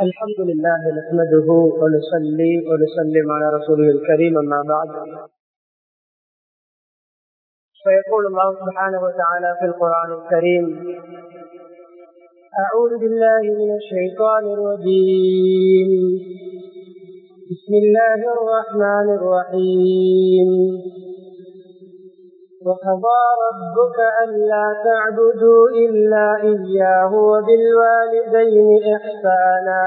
الحمد لله نحمده ونصلي ونسلم على رسوله الكريم أما بعد فيقول الله سبحانه وتعالى في القرآن الكريم أعوذ بالله من الشيطان الرجيم بسم الله الرحمن الرحيم وقضى ربك ألا تعبدوا إلا إياه وبالوالدين إحسانا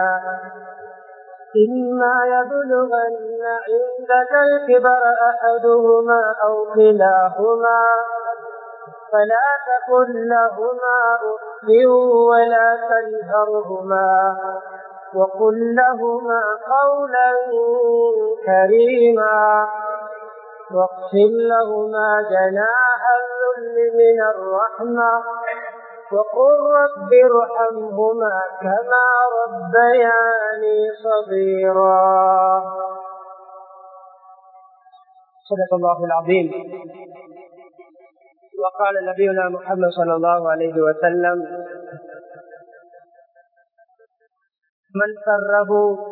إما يبلغن عندك الكبر أحدهما أو كلاهما فلا تقل لهما أف ولا تنهرهما وقل لهما قولا كريما واغفر لهما جناح الذل من الرحمة وقل رب ارحمهما كما ربياني صغيرا صدق الله العظيم وقال نبينا محمد صلى الله عليه وسلم من سره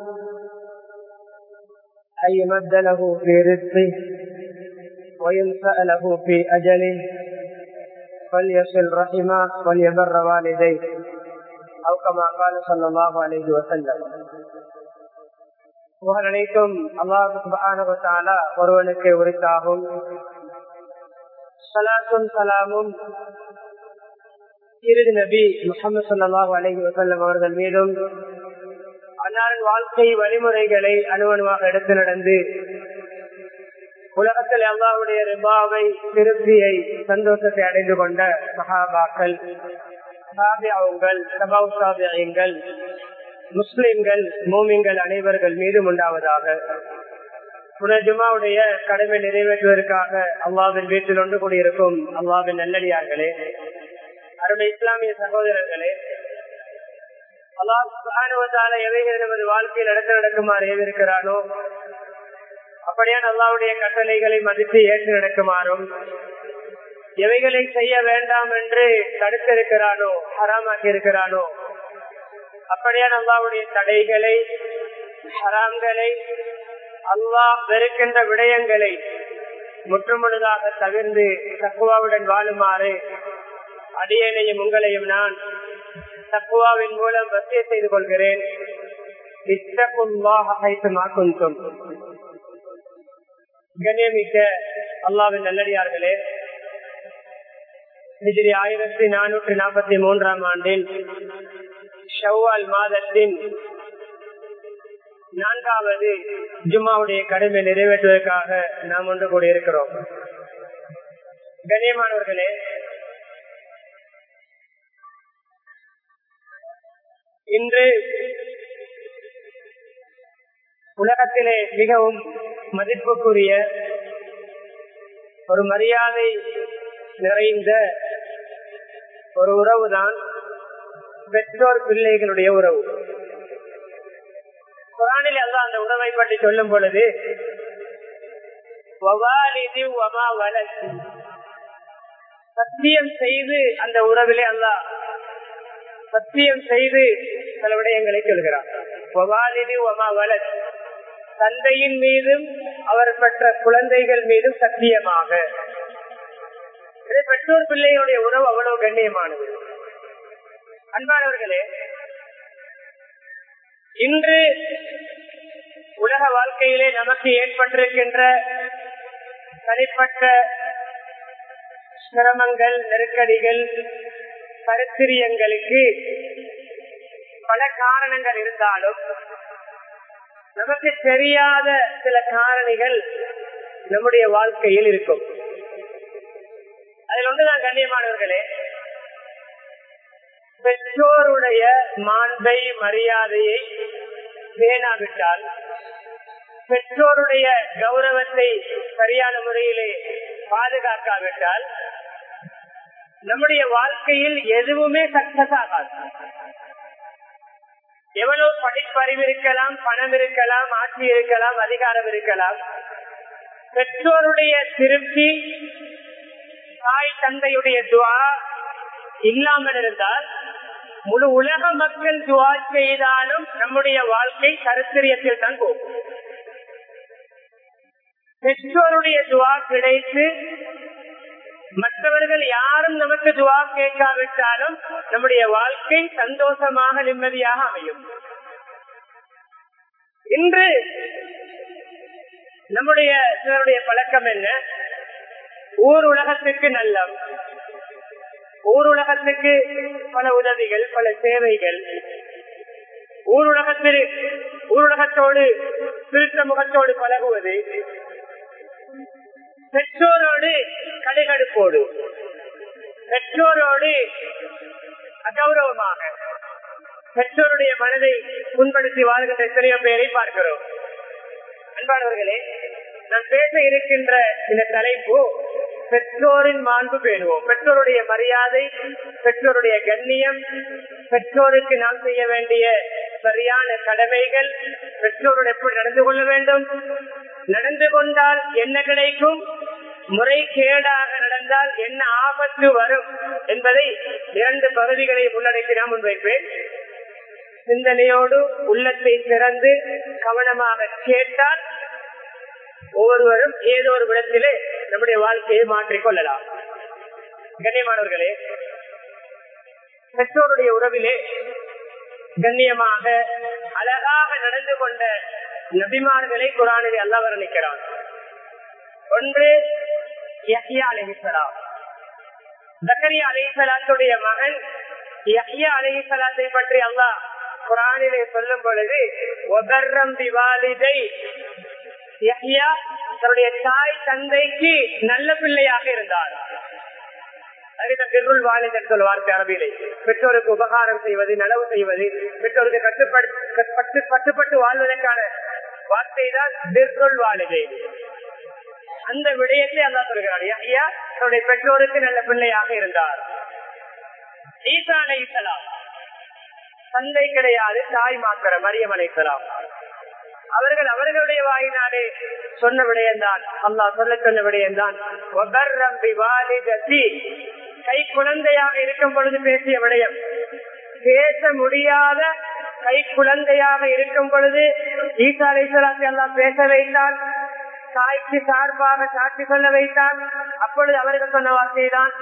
أن يمد له في رزقه وينسأ له في أجله فليصل رحمه وليبر والديه أو كما قال صلى الله عليه وسلم புகழ் அனைத்தும் அல்லாஹு சுபானுவத்தாலா ஒருவனுக்கு உரித்தாகும் சலாத்தும் சலாமும் இறுதி நபி முகமது சல்லாஹூ அலஹி வசல்லம் அவர்கள் மீதும் அன்னாரின் வாழ்க்கை வழிமுறைகளை அணுவணுவாக எடுத்து நடந்து உலகத்தில் அல்லாவுடைய ரிபாவை திருப்தியை சந்தோஷத்தை அடைந்து கொண்ட சஹாபாக்கள் சாபியாவுங்கள் சபாவு சாபியங்கள் முஸ்லிம்கள் மூமிங்கள் அனைவர்கள் மீதும் உண்டாவதாக புனஜுமாவுடைய கடமை நிறைவேற்றுவதற்காக அல்லாவின் வீட்டில் ஒன்று கூடியிருக்கும் அல்லாவின் நல்லடியார்களே அருமை இஸ்லாமிய சகோதரர்களே அல்லாஹால எவைகள் நமது வாழ்க்கையில் நடக்க நடக்குமாறு ஏவிருக்கிறானோ அப்படியான அல்லாவுடைய கட்டளைகளை மதித்து ஏற்று நடக்குமாறும் எவைகளை செய்ய வேண்டாம் என்று தடுத்திருக்கிறானோ ஹராமாக்கி இருக்கிறானோ அப்படியான அல்லாவுடைய தடைகளை ஹராம்களை அல்லாஹ் வெறுக்கின்ற விடயங்களை முற்றுமுழுதாக தவிர்ந்து தக்குவாவுடன் வாழுமாறு அடியனையும் உங்களையும் நான் தக்குவாவின் மூலம் வசிய செய்து கொள்கிறேன் கண்ணியமிக்க அல்லாவின் நல்லடியார்களே ஹிஜிரி ஆயிரத்தி நானூற்றி நாற்பத்தி மூன்றாம் ஆண்டில் ஷவ்வால் மாதத்தின் நான்காவது ஜும்மாவுடைய கடமை நிறைவேற்றுவதற்காக நாம் ஒன்று கூட இருக்கிறோம் கண்ணியமானவர்களே இன்று உலகத்திலே மிகவும் மதிப்புக்குரிய ஒரு மரியாதை நிறைந்த ஒரு உறவுதான் பெற்றோர் பிள்ளைகளுடைய உறவு குரானில் அல்ல அந்த உறவை பற்றி சொல்லும் பொழுது சத்தியம் செய்து அந்த உறவிலே அல்ல சத்தியம் செய்து சில விடயங்களை சொல்கிறார் தந்தையின் மீதும் அவர் பெற்ற குழந்தைகள் மீதும் சத்தியமாக பெற்றோர் பிள்ளைகளுடைய உறவு அவ்வளவு கண்ணியமானது அன்பானவர்களே இன்று உலக வாழ்க்கையிலே நமக்கு ஏற்பட்டிருக்கின்ற தனிப்பட்ட சிரமங்கள் நெருக்கடிகள் கருத்திரியங்களுக்கு பல காரணங்கள் இருந்தாலும் நமக்கு தெரியாத சில காரணிகள் நம்முடைய வாழ்க்கையில் இருக்கும் அதில் ஒன்றுதான் கண்ணியமானவர்களே பெற்றோருடைய மாண்பை மரியாதையை பேணாவிட்டால் பெற்றோருடைய கௌரவத்தை சரியான முறையிலே பாதுகாக்காவிட்டால் நம்முடைய வாழ்க்கையில் எதுவுமே சக்சஸ் ஆகாது எவ்வளவு படிப்பறிவு இருக்கலாம் பணம் இருக்கலாம் ஆட்சி இருக்கலாம் அதிகாரம் இருக்கலாம் பெற்றோருடைய திருப்தி தாய் தந்தையுடைய துவா இல்லாமல் இருந்தால் முழு உலக மக்கள் துவா செய்தாலும் நம்முடைய வாழ்க்கை கருத்திரியத்தில் தான் போகும் பெற்றோருடைய துவா கிடைத்து மற்றவர்கள் யாரும் நமக்கு துவா கேட்காவிட்டாலும் நம்முடைய வாழ்க்கை சந்தோஷமாக நிம்மதியாக அமையும் இன்று நம்முடைய சிலருடைய பழக்கம் என்ன ஊர் உலகத்துக்கு நல்லம் ஊர் உலகத்துக்கு பல உதவிகள் பல சேவைகள் ஊர் உலகத்தில் ஊர் உலகத்தோடு திருத்த முகத்தோடு பழகுவது பெற்றோரோடு கடைகடுப்போடு பெற்றோரோடு அகௌரவமாக பெற்றோருடைய மனதை புண்படுத்தி வாழ்கின்ற எத்தனையோ பேரை பார்க்கிறோம் அன்பானவர்களே நான் பேச இருக்கின்ற இந்த தலைப்பு பெற்றோரின் மாண்பு பேணுவோம் பெற்றோருடைய மரியாதை பெற்றோருடைய கண்ணியம் பெற்றோருக்கு நாம் செய்ய வேண்டிய சரியான கடமைகள் பெற்றோரோடு எப்படி நடந்து கொள்ள வேண்டும் நடந்து கொண்டால் என்ன கிடைக்கும் முறை கேடாக நடந்தால் என்ன ஆபத்து வரும் என்பதை இரண்டு பகுதிகளை உள்ளடக்கி நான் முன்வைப்பேன் சிந்தனையோடு உள்ளத்தை திறந்து கவனமாக கேட்டால் ஒவ்வொருவரும் ஏதோ ஒரு விடத்திலே நம்முடைய வாழ்க்கையை மாற்றிக் கொள்ளலாம் கண்ணியமானவர்களே பெற்றோருடைய உறவிலே கண்ணியமாக அழகாக நடந்து கொண்ட நபிமார்களை குரானிலே அல்லா வர்ணிக்கிறான் ஒன்று யஹ்யா அலிஹலாம் தக்கரியா அலிஹலாத்துடைய மகன் யஹ்யா அலிஹலாத்தை பற்றி அல்லாஹ் குரானிலே சொல்லும் பொழுது ஒதர்ரம் திவாலிதை யஹ்யா தன்னுடைய தாய் தந்தைக்கு நல்ல பிள்ளையாக இருந்தார் வாலிதன் சொல்வார் அரபியிலே பெற்றோருக்கு உபகாரம் செய்வது நலவு செய்வது பெற்றோருக்கு கட்டுப்பட்டு கட்டுப்பட்டு வாழ்வதற்கான வார்த்தை தான் திருக்குள் வாலிதை அந்த விடயத்தை அல்லா சொல்கிறார் ஐயா தன்னுடைய பெற்றோருக்கு நல்ல பிள்ளையாக இருந்தார் ஈசா அலைசலாம் தந்தை கிடையாது தாய் மாத்திர மரியம் அலைசலாம் அவர்கள் அவர்களுடைய வாயினாலே சொன்ன விடயம்தான் அல்லா சொல்ல சொன்ன விடயம்தான் கை குழந்தையாக இருக்கும் பொழுது பேசிய விடயம் பேச முடியாத கை குழந்தையாக இருக்கும் பொழுது ஈசா அலைசலாத்தை எல்லாம் பேச வைத்தான் தாய்க்கு சார்பாக சாட்சி சொல்ல வைத்தான் அப்பொழுது அவர்கள் சொன்ன வார்த்தைதான்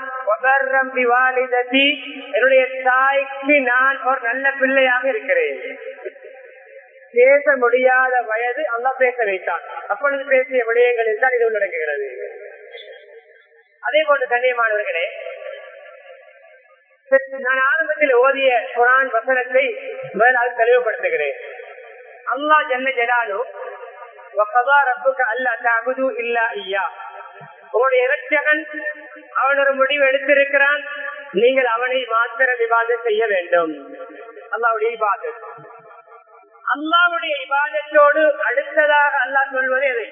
என்னுடைய தாய்க்கு நான் ஒரு நல்ல பிள்ளையாக இருக்கிறேன் பேச முடியாத வயது அல்லா பேச வைத்தான் அப்பொழுது பேசிய விடயங்களில் தான் இது உள்ளடங்குகிறது அதே போன்று கண்ணியமானவர்களே நான் ஆரம்பத்தில் ஓதிய குரான் வசனத்தை மேலால் தெளிவுபடுத்துகிறேன் அல்லா ஜன்ன ஜலாலு உங்களுடைய இரட்சகன் அவன் ஒரு முடிவு எடுத்திருக்கிறான் நீங்கள் அவனை மாத்திர விவாதம் செய்ய வேண்டும் அல்லாவுடைய விவாதம் அல்லாவுடைய இபாதத்தோடு அடுத்ததாக அல்லாஹ் சொல்வது எதை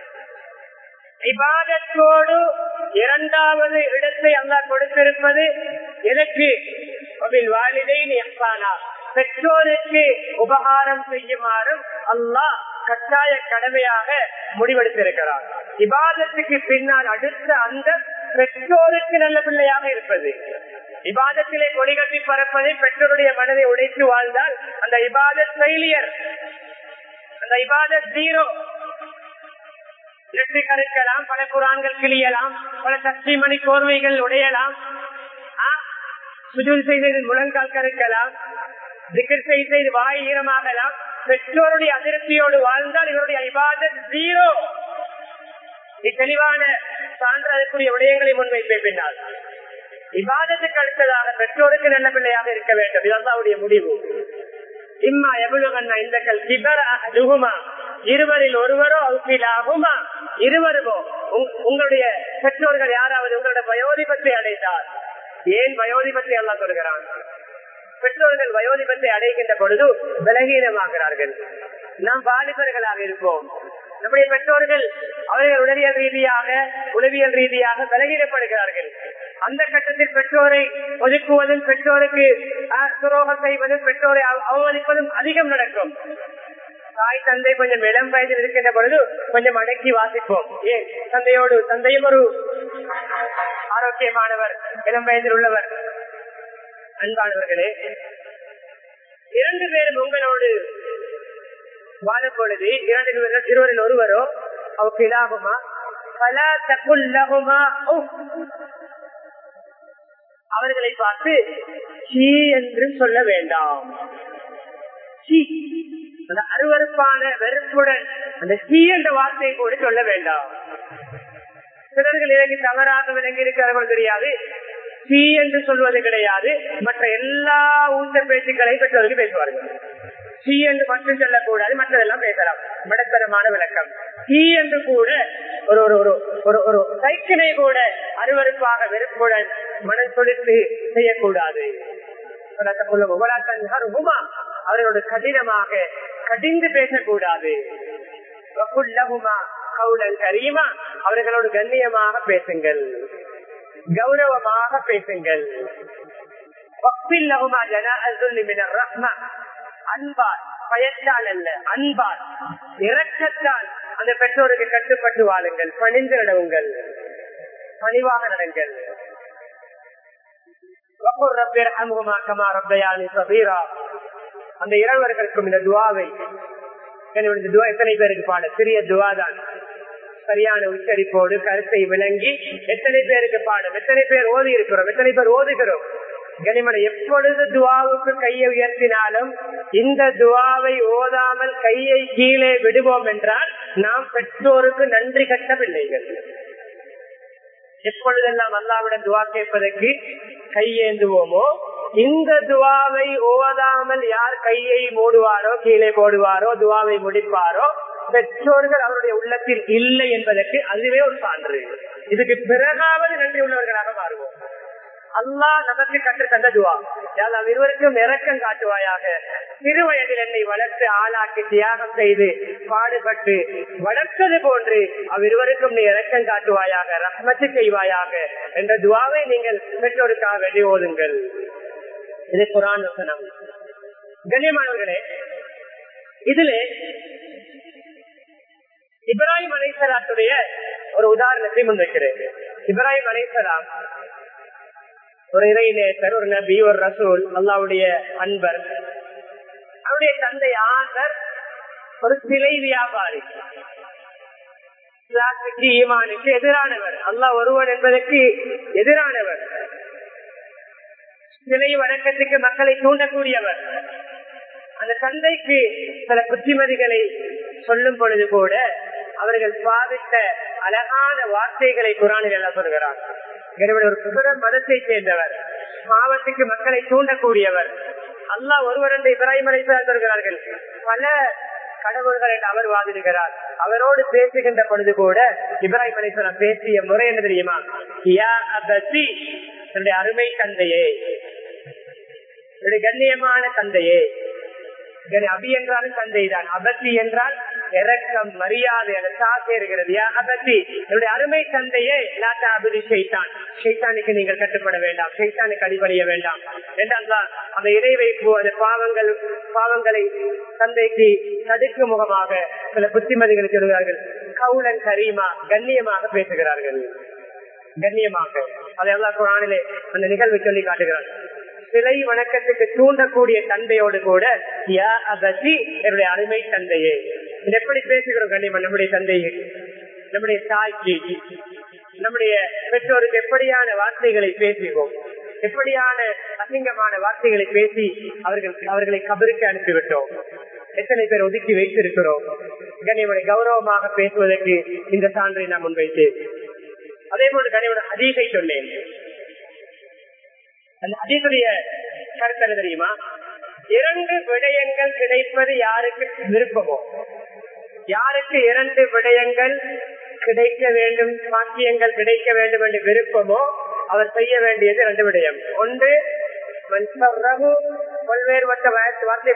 இபாதத்தோடு இரண்டாவது இடத்தை அல்லாஹ் கொடுத்திருப்பது எனக்கு வாலிதை எப்பானா பெற்றோருக்கு உபகாரம் செய்யுமாறும் அல்லாஹ் கட்டாய கடமையாக முடிவெடுத்திருக்கிறார் இபாதத்துக்கு பின்னால் அடுத்த அந்த பெற்றோருக்கு நல்ல பிள்ளையாக இருப்பது இபாதத்திலே கொடிகட்டி பறப்பதை பெற்றோருடைய மனதை உடைத்து வாழ்ந்தால் அந்த இபாதத் ஃபெயிலியர் அந்த இபாதத் ஜீரோ நெற்றி கருக்கலாம் பல குரான்கள் கிளியலாம் பல சக்தி மணி கோர்வைகள் உடையலாம் சுஜூல் செய்து முழங்கால் கருக்கலாம் திக்கர் செய்து வாய் ஈரமாகலாம் பெற்றோருடைய அதிருப்தியோடு வாழ்ந்தால் இவருடைய இபாதத் ஜீரோ தெளிவான சான்றதற்குரிய விடயங்களை முன்வைப்பே பின்னால் விவாதத்துக்கு அடுத்ததாக பெற்றோருக்கு நல்ல பிள்ளையாக இருக்க வேண்டும் இதுதான் அவருடைய முடிவு இம்மா எவ்வளவு இந்த கல் கிபரா இருவரில் ஒருவரோ அவுக்கிலாகுமா இருவருமோ உங்களுடைய பெற்றோர்கள் யாராவது உங்களுடைய வயோதிபத்தை அடைந்தார் ஏன் வயோதிபத்தை எல்லாம் சொல்கிறான் பெற்றோர்கள் வயோதிபத்தை அடைகின்ற பொழுது பலகீனமாகிறார்கள் நாம் வாலிபர்களாக இருப்போம் நம்முடைய பெற்றோர்கள் அவர்கள் உடலியல் ரீதியாக உளவியல் ரீதியாக பலகீனப்படுகிறார்கள் அந்த கட்டத்தில் பெற்றோரை ஒதுக்குவதும் பெற்றோருக்கு துரோகம் செய்வதும் பெற்றோரை அவமதிப்பதும் அதிகம் நடக்கும் தாய் தந்தை கொஞ்சம் இளம் வயதில் இருக்கின்ற பொழுது கொஞ்சம் அடக்கி வாசிப்போம் ஏன் தந்தையோடு தந்தையும் ஒரு ஆரோக்கியமானவர் இளம் வயதில் உள்ளவர் அன்பானவர்களே இரண்டு பேரும் உங்களோடு வாழும் பொழுது இரண்டு பேர்கள் இருவரில் ஒருவரோ அவருக்கு இதாகுமா பல தக்குள்ளகுமா அவர்களை பார்த்து சீ என்று சொல்ல வேண்டாம் சீ அந்த அருவறுப்பான வெறுப்புடன் அந்த சீ என்ற வார்த்தையை கூட சொல்ல வேண்டாம் சிலர்கள் இதற்கு தவறாக விளங்கி இருக்கிறவர்கள் தெரியாது சீ என்று சொல்வது கிடையாது மற்ற எல்லா ஊட்ட பேச்சுக்களையும் பெற்றவர்கள் பேசுவார்கள் சீ என்று மட்டும் சொல்லக்கூடாது மற்றதெல்லாம் பேசலாம் மடத்தரமான விளக்கம் சீ என்று கூட ஒரு ஒரு ஒரு ஒரு ஒரு சைக்கிளை கூட அருவறுப்பாக வெறுப்புடன் மனம் தொழித்து செய்யக்கூடாது அவர்களோட கடினமாக கடிந்து பேசக்கூடாது கரீமா அவர்களோடு கண்ணியமாக பேசுங்கள் கௌரவமாக பேசுங்கள் அன்பால் பயத்தால் அல்ல அன்பால் இரக்கத்தால் அந்த பெற்றோருக்கு கட்டுப்பட்டு வாழுங்கள் பணிந்து நடவுங்கள் பணிவாக நடங்கள் அந்த இரவர்களுக்கும் இந்த துவாவை இந்த துவா எத்தனை பேருக்கு பாட சிறிய துவா தான் சரியான உச்சரிப்போடு கருத்தை விளங்கி எத்தனை பேருக்கு பாடம் எத்தனை பேர் ஓதி இருக்கிறோம் எத்தனை பேர் ஓதுகிறோம் கனிமனை எப்பொழுது துவாவுக்கு கையை உயர்த்தினாலும் இந்த துவாவை ஓதாமல் கையை கீழே விடுவோம் என்றால் நாம் பெற்றோருக்கு நன்றி கட்ட பிள்ளைகள் எப்பொழுதெல்லாம் அல்லாவிடம் துவா கேட்பதற்கு கையேந்துவோமோ இந்த துவாவை ஓதாமல் யார் கையை மூடுவாரோ கீழே போடுவாரோ துவாவை முடிப்பாரோ பெற்றோர்கள் அவருடைய உள்ளத்தில் இல்லை என்பதற்கு அதுவே ஒரு சான்று இதுக்கு பிறகாவது நன்றி உள்ளவர்களாக மாறுவோம் அல்லாஹ் நமக்கு கற்று தந்த துவா யாரும் இருவருக்கும் இறக்கம் காட்டுவாயாக சிறு வயதில் என்னை வளர்த்து ஆளாக்கி தியாகம் செய்து பாடுபட்டு வளர்த்தது போன்று அவ்விருவருக்கும் நீ இறக்கம் காட்டுவாயாக ரஹ்மத்து செய்வாயாக என்ற துவாவை நீங்கள் பெற்றோருக்காக வேண்டி ஓதுங்கள் இது குரான் வசனம் கண்ணியமானவர்களே இதிலே இப்ராஹிம் அலைசலாத்துடைய ஒரு உதாரணத்தை முன்வைக்கிறேன் இப்ராஹிம் அலைசலாம் ஒரு இறைநேசர் ஒரு நபி ஒரு ரசூல் அல்லாவுடைய அன்பர் அவருடைய தந்தை ஆசர் ஒரு சிலை வியாபாரி ஈமானுக்கு எதிரானவர் அல்லாஹ் ஒருவன் என்பதற்கு எதிரானவர் சிலை வணக்கத்துக்கு மக்களை தூண்டக்கூடியவர் அந்த தந்தைக்கு சில புத்திமதிகளை சொல்லும் பொழுது கூட அவர்கள் பாவித்த அழகான வார்த்தைகளை குரானில் எல்லாம் சொல்கிறார் ஒரு புதர மதத்தை சேர்ந்தவர் பாவத்துக்கு மக்களை தூண்டக்கூடியவர் அல்லாஹ் ஒருவர் என்று இப்ராஹிம் அலைசார் சொல்கிறார்கள் பல கடவுள்கள் என்று அவர் வாதிடுகிறார் அவரோடு பேசுகின்ற பொழுது கூட இப்ராஹிம் அலைசார் பேசிய முறை என்ன தெரியுமா யா அபசி என்னுடைய அருமை தந்தையே என்னுடைய கண்ணியமான தந்தையே அபி என்றாலும் தந்தை தான் அபத்தி என்றால் இறக்கம் மரியாதை அதை சாசேறுகிறது அபத்தி என்னுடைய அருமை தந்தையே லாத்தா அபிதி ஷெய்தான் ஷெய்தானுக்கு நீங்கள் கட்டுப்பட வேண்டாம் ஷெய்தானுக்கு அடிபடிய வேண்டாம் என்றால் அந்த இணை வைப்பு அந்த பாவங்கள் பாவங்களை தந்தைக்கு தடுக்கும் முகமாக சில புத்திமதிகளை சொல்கிறார்கள் கவுலன் கரீமா கண்ணியமாக பேசுகிறார்கள் கண்ணியமாக அதையெல்லாம் குரானிலே அந்த நிகழ்வை சொல்லி காட்டுகிறார் சிலை வணக்கத்துக்கு தூண்டக்கூடிய தந்தையோடு கூட யா அபசி என்னுடைய அருமை தந்தையே இது எப்படி பேசுகிறோம் கண்ணியமா நம்முடைய தந்தையை நம்முடைய தாய்க்கு நம்முடைய பெற்றோருக்கு எப்படியான வார்த்தைகளை பேசுகிறோம் எப்படியான அசிங்கமான வார்த்தைகளை பேசி அவர்கள் அவர்களை கபருக்கு அனுப்பிவிட்டோம் எத்தனை பேர் ஒதுக்கி வைத்திருக்கிறோம் கண்ணியமனை கௌரவமாக பேசுவதற்கு இந்த சான்றை நான் முன்வைத்தேன் அதே போன்று கனியோட அதீசை சொன்னேன் அந்த அதீசுடைய கருத்து என்ன தெரியுமா இரண்டு விடயங்கள் கிடைப்பது யாருக்கு விருப்பமோ யாருக்கு இரண்டு விடயங்கள் கிடைக்க வேண்டும் பாக்கியங்கள் கிடைக்க வேண்டும் என்று விருப்பமோ அவர் செய்ய வேண்டியது ரெண்டு விடயம் ஒன்று பல்வேறு வார்த்தை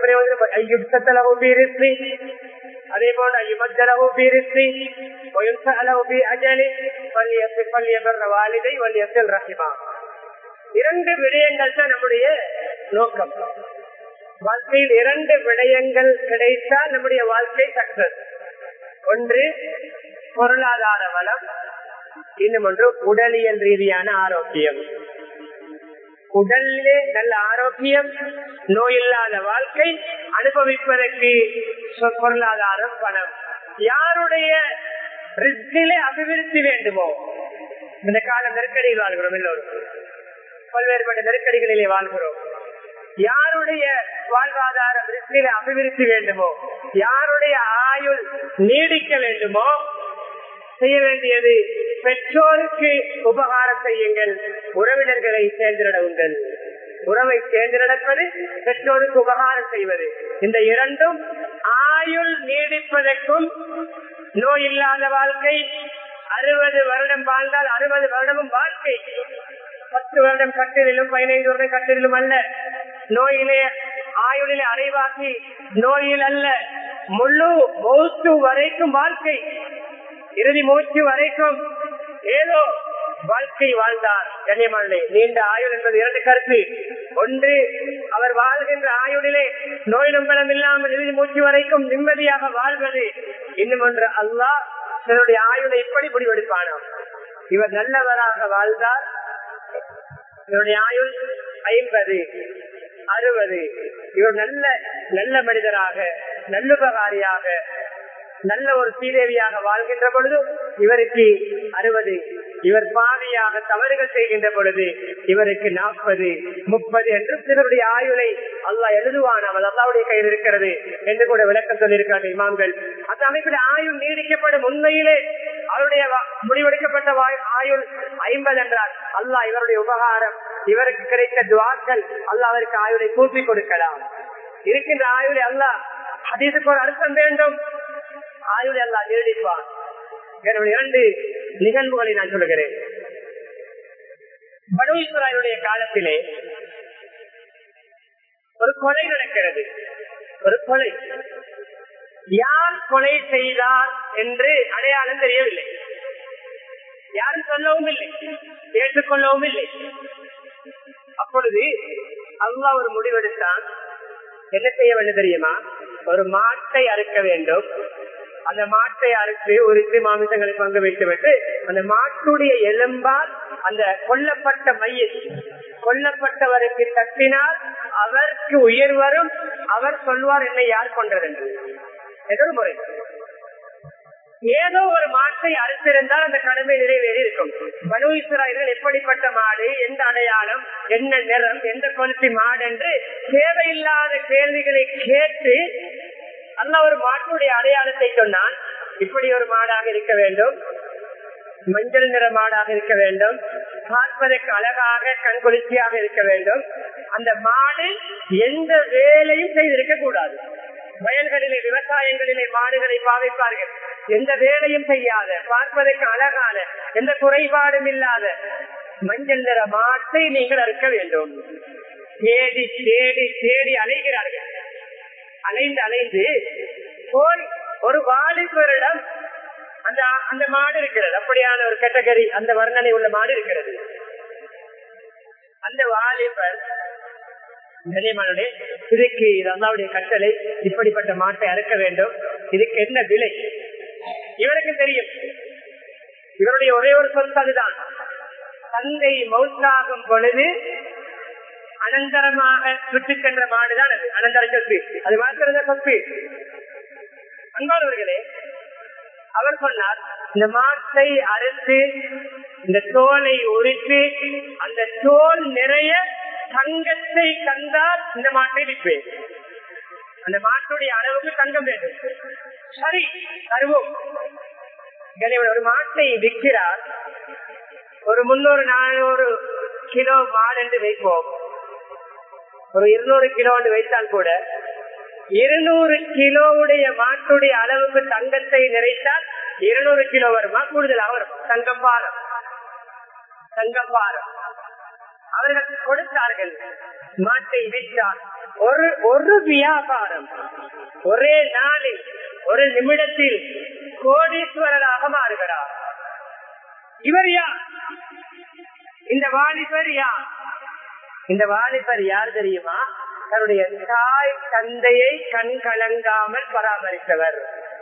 அதே போல ஐயுமத்தலவு பீரிசி ஒயுசலவு பி அஜலி வல்லியத்து பல்லியபர் வாலிதை வல்லியத்தில் ரஹிமா இரண்டு விடயங்கள் தான் நம்முடைய நோக்கம் வாழ்க்கையில் இரண்டு விடயங்கள் கிடைத்தால் நம்முடைய வாழ்க்கை சக்சஸ் ஒன்று பொருளாதார வளம் இன்னும் ஒன்று உடலியல் ரீதியான ஆரோக்கியம் உடலிலே நல்ல ஆரோக்கியம் நோயில்லாத வாழ்க்கை அனுபவிப்பதற்கு சொ- பொருளாதாரம் பணம் யாருடைய ரிஸ்கிலே அபிவிருத்தி வேண்டுமோ இந்த கால நெருக்கடியில் வாழ்கிறோம் எல்லோரும் பல்வேறுபட்ட நெருக்கடிகளிலே வாழ்கிறோம் யாருடைய வாழ்வாதாரம் ரிஸ்கிலே அபிவிருத்தி வேண்டுமோ யாருடைய ஆயுள் நீடிக்க வேண்டுமோ செய்ய வேண்டியது பெற்றோருக்கு உபகாரம் செய்யுங்கள் உறவினர்களை சேர்ந்திடவுங்கள் உறவை சேர்ந்து நடப்பது பெற்றோருக்கு உபகாரம் செய்வது இந்த இரண்டும் ஆயுள் நீடிப்பதற்கும் நோய் இல்லாத வாழ்க்கை அறுபது வருடம் வாழ்ந்தால் அறுபது வருடமும் வாழ்க்கை பத்து வருடம் கட்டிலும் பதினைந்து வருடம் கட்டிலும் அல்ல நோயிலே ஆயுளிலே அரைவாக்கி நோயில் அல்ல முழு மூச்சு வரைக்கும் வாழ்க்கை இறுதி மூச்சு வரைக்கும் ஏதோ வாழ்க்கை வாழ்ந்தார் கண்ணியமானே நீண்ட ஆயுள் என்பது இரண்டு கருத்து ஒன்று அவர் வாழ்கின்ற ஆயுளிலே நோய் நம்பலம் இல்லாமல் இறுதி மூச்சு வரைக்கும் நிம்மதியாக வாழ்வது இன்னும் ஒன்று அல்லாஹ் தன்னுடைய ஆயுளை எப்படி முடிவெடுப்பானாம் இவர் நல்லவராக வாழ்ந்தார் இவருடைய ஆயுள் ஐம்பது அறுபது இவர் நல்ல நல்ல மனிதராக நல்லுபகாரியாக நல்ல ஒரு சீதேவியாக வாழ்கின்ற பொழுது இவருக்கு அறுபது இவர் பாவியாக தவறுகள் செய்கின்ற பொழுது இவருக்கு நாற்பது முப்பது என்று சிலருடைய ஆயுளை அல்லாஹ் எழுதுவான் அவள் அல்லாவுடைய கையில் இருக்கிறது என்று கூட விளக்கம் சொல்லியிருக்காங்க இமாம்கள் அந்த அமைப்பில் ஆயுள் நீடிக்கப்படும் உண்மையிலே அவருடைய வா- முடிவெடுக்கப்பட்ட வா- ஆயுள் ஐம்பது என்றார் அல்லாஹ் இவருடைய உபகாரம் இவருக்கு கிடைத்த துவாக்கள் அல்லாஹ் அவருக்கு ஆயுளை கூப்பி கொடுக்கலாம் இருக்கின்ற ஆயுளை அல்லாஹ் ஹதீஸுக்கு ஒரு அர்த்தம் வேண்டும் ஆயுளை அல்லாஹ் நீடிப்பான் என்னுடைய இரண்டு நிகழ்வுகளை நான் சொல்லுகிறேன் பனுவீஸ்வராயுடைய காலத்திலே ஒரு கொலை நடக்கிறது ஒரு கொலை யார் கொலை செய்தார் என்று அடையாளம் தெரியவில்லை யாரும் சொல்லவும் இல்லை ஏற்றுக்கொள்ளவும் இல்லை அப்பொழுது அல்லாஹ் ஒரு முடிவெடுத்தான் என்ன செய்ய வேண்டும் தெரியுமா ஒரு மாட்டை அறுக்க வேண்டும் அந்த மாட்டை அறுத்து உரித்து மாமிசங்களை பங்கு வைத்துவிட்டு அந்த மாட்டுடைய எலும்பால் அந்த கொல்லப்பட்ட மையில் கொல்லப்பட்டவருக்கு தட்டினால் அவருக்கு உயிர் வரும் அவர் சொல்வார் என்னை யார் கொண்டது என்று எதோ முறை ஏதோ ஒரு மாட்டை அறுத்திருந்தால் அந்த கடமை நிறைவேறி இருக்கும் பனு இஸ்ராயல்கள் எப்படிப்பட்ட மாடு எந்த அடையாளம் என்ன நிறம் எந்த கொலுத்தி மாடு என்று தேவையில்லாத கேள்விகளை கேட்டு அல்ல ஒரு மாட்டுடைய அடையாளத்தை சொன்னான் இப்படி ஒரு மாடாக இருக்க வேண்டும் மஞ்சள் நிற மாடாக இருக்க வேண்டும் பார்ப்பதற்கு அழகாக கண்குளிர்ச்சியாக இருக்க வேண்டும் அந்த மாடு எந்த வேலையும் செய்திருக்க கூடாது வயல்களிலே விவசாயங்களிலே மாடுகளை பாவிப்பார்கள் எந்த வேலையும் செய்யாத பார்ப்பதற்கு அழகான எந்த குறைபாடும் இல்லாத மஞ்சள் நிற மாட்டை நீங்கள் அறுக்க வேண்டும் தேடி தேடி தேடி அலைகிறார்கள் அலைந்து அலைந்து போய் ஒரு வாலிபரிடம் அந்த அந்த மாடு இருக்கிறது அப்படியான ஒரு கேட்டகரி அந்த வர்ணனை உள்ள மாடு இருக்கிறது அந்த வாலிபர் கனியமானே இதுக்கு இது அல்லாவுடைய கட்டளை இப்படிப்பட்ட மாட்டை அறுக்க வேண்டும் இதுக்கு என்ன விலை இவருக்கு தெரியும் இவருடைய ஒரே ஒரு சொல் அதுதான் தந்தை மௌத்தாகும் பொழுது அனந்தரமாக சுட்டுக்கின்ற மாடுதான் அது அனந்தர சொத்து அது மாத்திரத சொத்து அன்பானவர்களே அவர் சொன்னார் இந்த மாட்டை அறுத்து இந்த தோலை உரித்து அந்த தோல் நிறைய தங்கத்தை கண்டால் இந்த மாட்டை விற்பேன் அந்த மாட்டுடைய அளவுக்கு தங்கம் வேண்டும் சரி தருவோம் கனிவன் ஒரு மாட்டை விற்கிறார் ஒரு முன்னூறு நானூறு கிலோ மாடு என்று வைப்போம் ஒரு இருநூறு கிலோ என்று வைத்தால் கூட இருநூறு கிலோவுடைய மாட்டுடைய அளவுக்கு தங்கத்தை நிறைத்தால் இருநூறு கிலோ வருமா கூடுதலாக வரும் தங்கம் பாரம் தங்கம் பாரம் அவர்கள் கொடுத்தார்கள் மாட்டை விற்றார் ஒரு ஒரு வியாபாரம் ஒரே நாளில் ஒரு நிமிடத்தில் கோடீஸ்வரராக மாறுகிறார் இவர் யார் இந்த வாலிபர் யார் இந்த வாலிபர் யார் தெரியுமா தன்னுடைய தாய் தந்தையை கண் கலங்காமல் பராமரித்தவர்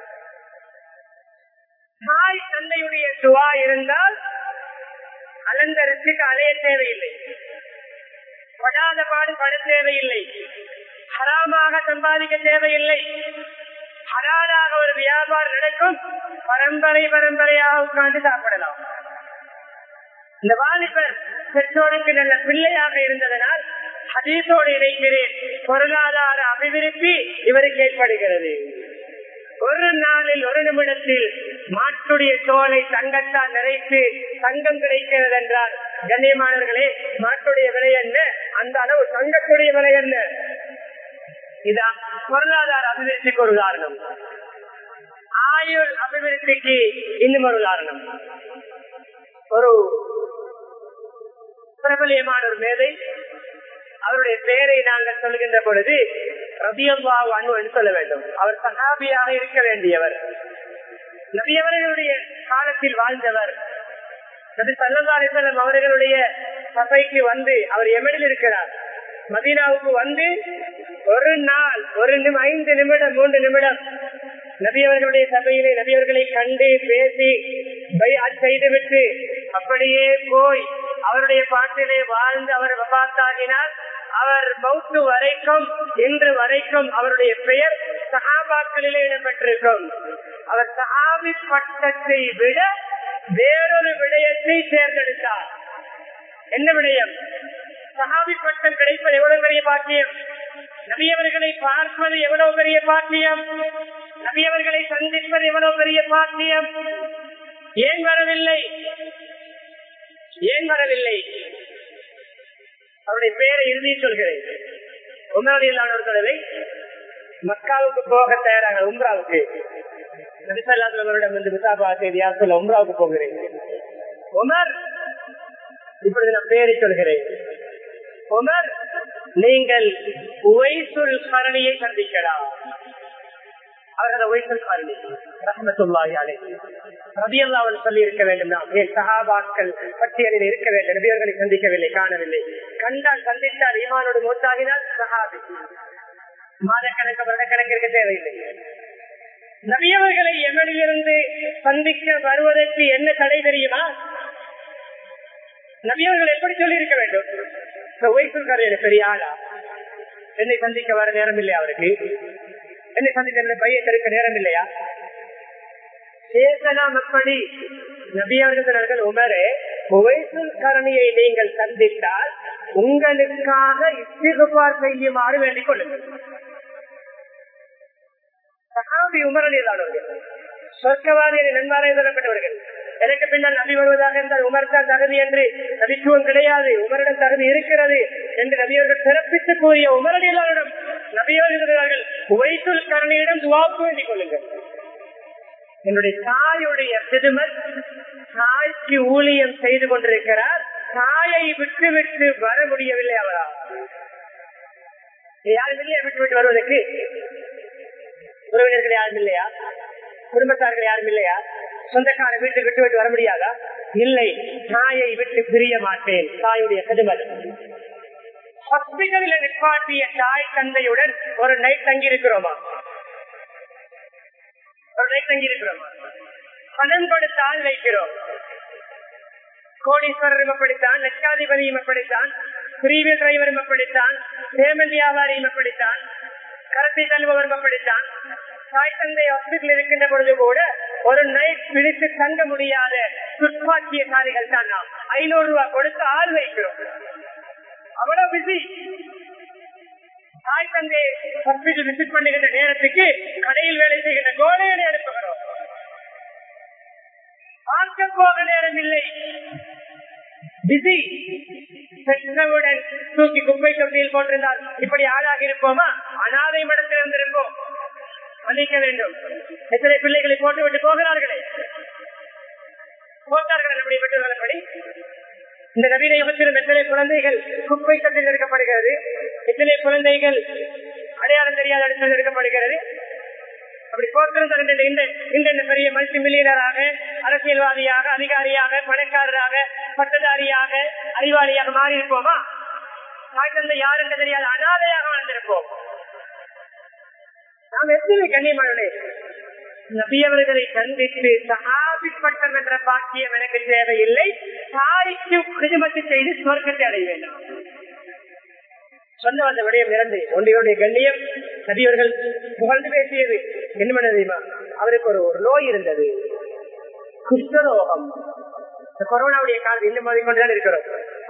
தாய் தந்தையுடைய துவா இருந்தால் அலந்தரத்துக்கு அலைய தேவையில்லை படாத பாடு பட தேவையில்லை ஹராமாக சம்பாதிக்க தேவையில்லை ஹராலாக ஒரு வியாபாரம் நடக்கும் பரம்பரை பரம்பரையாக உட்கார்ந்து சாப்பிடலாம் இந்த வாலிபர் பெற்றோருக்கு நல்ல பிள்ளையாக இருந்ததனால் ஹதீஸோடு இணைக்கிறேன் பொருளாதார அபிவிருத்தி இவருக்கு ஏற்படுகிறது ஒரு நாளில் ஒரு நிமிடத்தில் மாட்டுடைய தோலை தங்கத்தால் நிறைத்து தங்கம் கிடைக்கிறது என்றால் கண்ணியமானவர்களே மாட்டுடைய விலை என்ன அந்த அளவு தங்கத்துடைய விலை என்ன இதான் பொருளாதார அபிவிருத்திக்கு ஒரு உதாரணம் ஆயுள் அபிவிருத்திக்கு இன்னும் ஒரு உதாரணம் ஒரு பிரபலியமான ஒரு மேதை அவருடைய பெயரை நாங்கள் சொல்கின்ற பொழுது ரபியல்லா அனு என்று சொல்ல வேண்டும் அவர் சகாபியாக இருக்க வேண்டியவர் நபியவர்களுடைய காலத்தில் வாழ்ந்தவர் நபி சல்லா அலிசல்லம் அவர்களுடைய சபைக்கு வந்து அவர் எமனில் இருக்கிறார் மதீனாவுக்கு வந்து ஒரு நாள் ஒரு நிமி ஐந்து நிமிடம் மூன்று நிமிடம் நபியவர்களுடைய சபையிலே நபியவர்களை கண்டு பேசி செய்துவிட்டு அப்படியே போய் அவருடைய பாட்டிலே வாழ்ந்து அவர் வபாத்தாகினார் அவர் மௌத்து வரைக்கும் இன்று வரைக்கும் அவருடைய பெயர் சகாபாக்களிலே இடம்பெற்றிருக்கும் அவர் சகாபி பட்டத்தை விட வேறொரு விடயத்தை தேர்ந்தெடுத்தார் என்ன விடயம் சகாபி பட்டம் கிடைப்பது எவ்வளவு பெரிய பாக்கியம் நபியவர்களை பார்ப்பது எவ்வளவு பெரிய பாக்கியம் நபியவர்களை சந்திப்பது எவ்வளவு பெரிய பாக்கியம் ஏன் வரவில்லை ஏன் வரவில்லை அவருடைய பெயரை இறுதி சொல்கிறேன் உமரடியிலான ஒரு தடவை மக்காவுக்கு போக தயாராக உம்ராவுக்கு நபிசல்லாத்தவரிடம் வந்து விசாபா செய்தி யார் சொல்ல உம்ராவுக்கு போகிறேன் உமர் இப்பொழுது நான் பெயரை சொல்கிறேன் உமர் நீங்கள் உவைசுல் கரணியை சந்திக்கலாம் அவர்கள் ஒய்சல் காரணி ரஹமத்துல்லாஹி அலைஹி ரபியல்லாஹு அன்ஹு சொல்லி இருக்க வேண்டும் நாம் ஏன் சஹாபாக்கள் பட்டியலில் இருக்க வேண்டும் நபியர்களை சந்திக்கவில்லை காணவில்லை கண்டால் சந்தித்தால் ஈமானோடு மூத்தாகினால் சஹாபி மாதக்கணக்கு வருடக்கணக்கு இருக்க தேவையில்லை நபியவர்களை எமனிலிருந்து சந்திக்க வருவதற்கு என்ன தடை தெரியுமா நபியவர்கள் எப்படி சொல்லி இருக்க வேண்டும் ஒய்சல் காரணி பெரிய ஆளா என்னை சந்திக்க வர நேரம் இல்லையா அவருக்கு என்னை சந்தித்த பையை தடுக்க நேரம் இல்லையா பேசலாம் எப்படி நபியவர்கள் உமரே உவைசுல் கரணியை நீங்கள் சந்தித்தால் உங்களுக்காக இஸ்திகுபார் செய்யுமாறு வேண்டிக் கொள்ளுங்கள் சகாபி உமரணியதானவர்கள் சொர்க்கவாதியை நன்மாரை சொல்லப்பட்டவர்கள் எனக்கு பின்னால் நபி வருவதாக இருந்தால் உமர் தான் தகுதி என்று நபித்துவம் கிடையாது உமரிடம் தகுதி இருக்கிறது என்று நபியவர்கள் சிறப்பித்து கூறிய உமரடியாளரிடம் நபியவர்கள் உவைத்துல் கரணியிடம் துவாக்கு வேண்டிக் கொள்ளுங்கள் என்னுடைய தாயுடைய சிறுமர் தாய்க்கு ஊழியம் செய்து கொண்டிருக்கிறார் தாயை விட்டு விட்டு வர முடியவில்லை அவரா யாரும் இல்லையா விட்டு விட்டு வருவதற்கு உறவினர்கள் யாரும் இல்லையா குடும்பத்தார்கள் யாரும் இல்லையா சொந்தக்கார வீட்டுக்கு விட்டு விட்டு வர முடியாதா இல்லை தாயை விட்டு பிரிய மாட்டேன் தாயுடைய கடுமல் ஹாஸ்பிட்டலில் நிப்பாட்டிய தாய் தந்தையுடன் ஒரு நைட் தங்கி இருக்கிறோமா ஒரு நைட் தங்கி இருக்கிறோமா பணம் கொடுத்தால் வைக்கிறோம் கோடீஸ்வரரும் அப்படித்தான் லட்சாதிபதியும் அப்படித்தான் பிரிவில் டிரைவரும் அப்படித்தான் பேமெண்ட் வியாபாரியும் அப்படித்தான் கரத்தை தள்ளுபவரும் அப்படித்தான் தாய் தந்தை ஹாஸ்பிட்டல் இருக்கின்ற பொழுது கூட ஒரு நைட் பிடித்து தங்க முடியாத துப்பாக்கியசாலிகள் தான் நாம் ஐநூறு ரூபாய் கொடுத்து ஆள் வைக்கிறோம் அவ்வளவு பிஸி தாய் தந்தை ஹாஸ்பிட்டல் விசிட் பண்ணுகின்ற நேரத்துக்கு கடையில் வேலை செய்கின்ற கோடையை அனுப்புகிறோம் பார்க்க போக நேரம் இல்லை பிஸி பெற்றவுடன் தூக்கி குப்பை தொட்டியில் போட்டிருந்தால் இப்படி ஆளாகி இருப்போமா அனாதை மடத்தில் இருந்திருப்போம் மன்னிக்க வேண்டும் எத்தனை பிள்ளைகளை போட்டு விட்டு போகிறார்களே போட்டார்கள் நம்முடைய பெற்றோர்களப்படி இந்த நவீன யுகத்திலும் எத்தனை குழந்தைகள் குப்பை தொட்டில் எடுக்கப்படுகிறது எத்தனை குழந்தைகள் அடையாளம் தெரியாத இடத்தில் எடுக்கப்படுகிறது அப்படி போட்டிருந்த இந்த பெரிய மல்டி மில்லியனராக அரசியல்வாதியாக அதிகாரியாக பணக்காரராக பட்டதாரியாக அறிவாளியாக மாறி இருப்போமா தாய் தந்தை யார் என்று தெரியாத அனாதையாக வாழ்ந்திருப்போம் நாம் எத்தனை கண்ணியமானே நபியவர்களை சந்தித்து சகாபிப்பட்டம் என்ற பாக்கியம் எனக்கு தேவையில்லை தாய்க்கு குடும்பத்தை செய்து சுவர்க்கத்தை அடைய வேண்டும் சொன்ன வந்த விடயம் இரண்டு ஒன்றையுடைய கண்ணியம் நபியவர்கள் புகழ்ந்து பேசியது என்ன தெரியுமா அவருக்கு ஒரு ஒரு நோய் இருந்தது குஷ்டரோகம் இந்த கொரோனாவுடைய காலம் இன்னும் மாதிரி கொண்டுதான் இருக்கிறோம்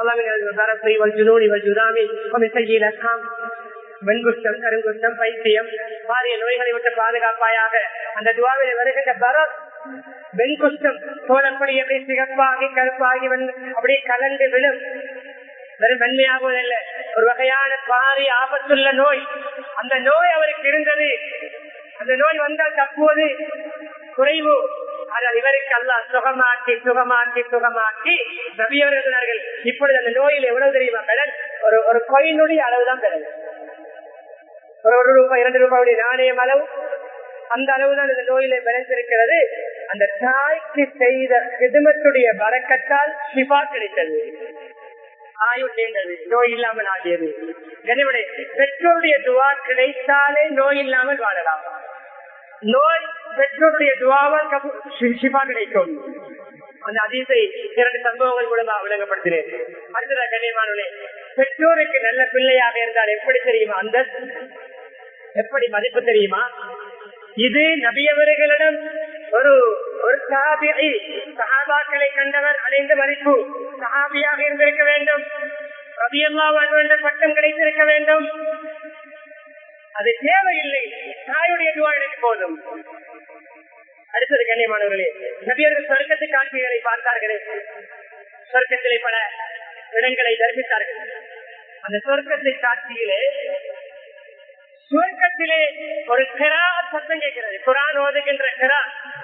வெண்குஷ்டம் கருங்குஷ்டம் பைத்தியம் பாரிய நோய்களை விட்டு பாதுகாப்பாயாக அந்த துவாவில் வருகின்ற பரத் வெண்குஷ்டம் தோழப்படி எப்படி சிகப்பாகி கருப்பாகி அப்படியே கலந்து விழும் வெறும் வெண்மையாகுவதில்லை ஒரு வகையான பாரி ஆபத்துள்ள நோய் அந்த நோய் அவருக்கு இருந்தது அந்த நோய் வந்தால் தப்புவது குறைவு ஆனால் இவருக்கு அல்ல சுகமாக்கி சுகமாக்கி சுகமாக்கி நபியவர்கள் இப்பொழுது அந்த நோயில் எவ்வளவு தெரியுமா கடன் ஒரு ஒரு கொயினுடைய அளவுதான் கடன் ஒரு ஒரு ரூபாய் இரண்டு ரூபாயுடைய நாணயம் அளவு அந்த அளவுதான் இந்த நோயில விளைந்திருக்கிறது அந்த தாய்க்கு செய்த கிதுமத்துடைய வரக்கத்தால் சிபா கிடைத்தது ஆயுள் நீண்டது நோய் இல்லாமல் ஆகியது எனவே பெற்றோருடைய துவா கிடைத்தாலே நோய் இல்லாமல் வாழலாம் நோய் பெற்றோருடைய துவாவால் சிபா கிடைக்கும் அந்த அதிசை இரண்டு சம்பவங்கள் மூலமாக விளங்கப்படுத்தினேன் அடுத்ததாக கண்ணியமானே பெற்றோருக்கு நல்ல பிள்ளையாக இருந்தால் எப்படி தெரியுமா அந்த எப்படி மதிப்பு தெரியுமா இது நபியவர்களிடம் ஒரு ஒரு சஹாபியை சஹாபாக்களை கண்டவர் அடைந்த மதிப்பு சஹாபியாக இருந்திருக்க வேண்டும் ரபியல்லா என்ற பட்டம் கிடைத்திருக்க வேண்டும் அது தேவையில்லை தாயுடைய துவா எனக்கு போதும் அடுத்தது கண்ணியமானவர்களே நபியர்கள் சொர்க்கத்து காட்சிகளை பார்த்தார்களே சொர்க்கத்திலே பல இடங்களை தரிசித்தார்கள் அந்த சொர்க்கத்தை காட்சியிலே சுவர்க்கத்திலே ஒரு கிரா சத்தம் கேட்கிறது குரான் ஓதுகின்ற கிரா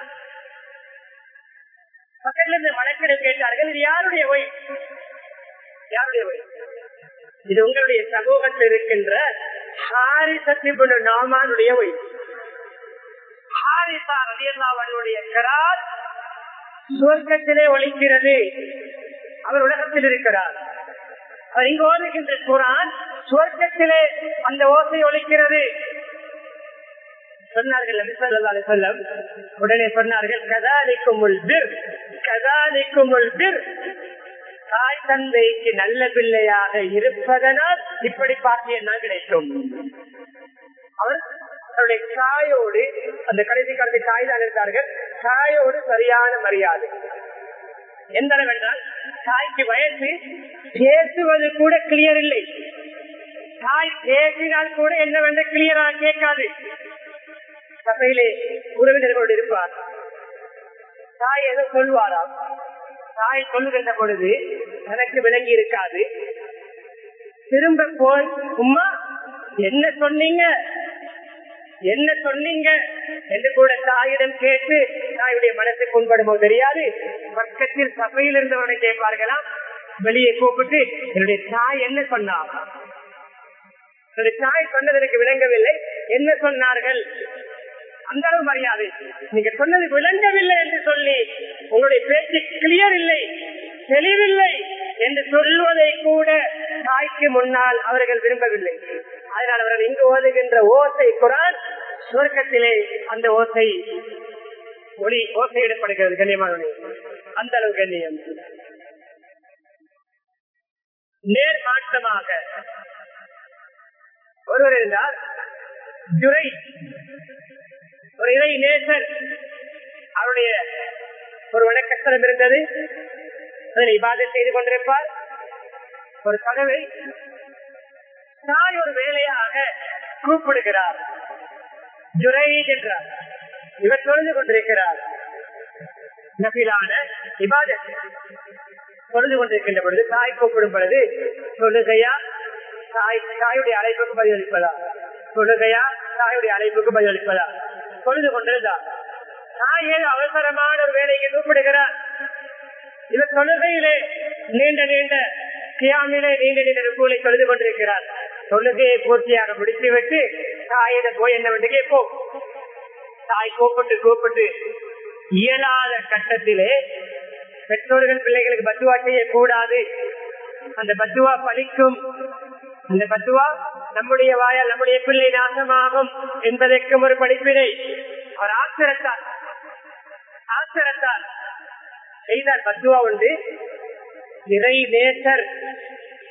பக்கத்துல இருந்து மலக்கிடம் கேட்டார்கள் இது யாருடைய ஒய் யாருடைய ஒய் இது உங்களுடைய சமூகத்தில் இருக்கின்ற ஹாரிசத்திபுன நாமானுடைய ஒய் ஹாரிசா ரலியல்லாவுடைய கிராத் சுவர்க்கத்திலே ஒழிக்கிறது அவர் உலகத்தில் இருக்கிறார் அவர் இங்கு ஓதுகின்ற குரான் சுவர்க்கத்திலே அந்த ஓசை ஒழிக்கிறது சொன்னார்கள் சொல்லம் உடனே சொன்னார்கள் கதாலிக்கும் கதாலிக்கும் தாய் தந்தைக்கு நல்ல பிள்ளையாக இருப்பதனால் இப்படி பாக்கியம் தான் கிடைக்கும் அவர் அவருடைய தாயோடு அந்த கடைசி காலத்தில் தாய் தான் இருந்தார்கள் தாயோடு சரியான மரியாதை எந்த அளவென்றால் தாய்க்கு வயசு பேசுவது கூட கிளியர் இல்லை தாய் பேசினால் கூட என்னவென்று கிளியரா கேட்காது சபையிலே உறவினர்களோடு இருப்பார் தாய் எதோ சொல்வாராம் தாய் சொல்லுகின்ற பொழுது எனக்கு விளங்கி இருக்காது திரும்ப போய் உமா என்ன சொன்னீங்க என்ன சொன்னீங்க என்று கூட தாயிடம் கேட்டு தாயுடைய மனசை புண்படுமோ தெரியாது பக்கத்தில் சபையில் இருந்தவனை கேட்பார்களாம் வெளியே கூப்பிட்டு என்னுடைய தாய் என்ன சொன்னா என்னுடைய தாய் சொன்னது எனக்கு விளங்கவில்லை என்ன சொன்னார்கள் அந்த அளவு மரியாதை நீங்க சொன்னது விளங்கவில்லை என்று சொல்லி உங்களுடைய பேச்சு கிளியர் இல்லை தெளிவில்லை என்று சொல்வதை கூட தாய்க்கு முன்னால் அவர்கள் விரும்பவில்லை அதனால் அவர்கள் இங்கு ஓதுகின்ற ஓசை குரான் சுவர்க்கத்திலே அந்த ஓசை ஒளி ஓசையிடப்படுகிறது கண்ணியமானவனே அந்த அளவு கண்ணியம் நேர் மாற்றமாக ஒருவர் இருந்தார் ஜுரை ஒரு இறை நேசர் அவருடைய ஒரு வணக்கஸ்தலம் இருந்தது அதனை இபாதம் செய்து கொண்டிருப்பார் ஒரு கதவை தாய் ஒரு வேலையாக கூப்பிடுகிறார் ஜுரை என்றார் இவர் தொழுது கொண்டிருக்கிறார் நபிலான இபாதத் தொழுது கொண்டிருக்கின்ற பொழுது தாய் கூப்பிடும் பொழுது தொழுகையா தாய் தாயுடைய அழைப்புக்கு பதிலளிப்பதா தொழுகையா தாயுடைய அழைப்புக்கு பதிலளிப்பதா தொழுது கொண்டிருந்தா தாய் ஏதோ அவசரமான ஒரு வேலைக்கு கூப்பிடுகிறார் இவர் தொழுகையிலே நீண்ட நீண்ட கியாமிலே நீண்ட நீண்ட ருக்குகளை தொழுது கொண்டிருக்கிறார் தொழுகையை பூர்த்தியாக முடித்துவிட்டு தாயிடம் போய் என்னவென்று கேட்போம் தாய் கூப்பிட்டு கூப்பிட்டு இயலாத கட்டத்திலே பெற்றோர்கள் பிள்ளைகளுக்கு பத்துவா செய்யக்கூடாது அந்த பத்துவா பலிக்கும் அந்த பத்துவா நம்முடைய வாயால் நம்முடைய பிள்ளை நாசமாகும் என்பதற்கும் ஒரு படிப்பினை அவர் ஆசிரத்தார் ஆசிரத்தார் செய்தார் பத்துவா உண்டு இறை நேசர்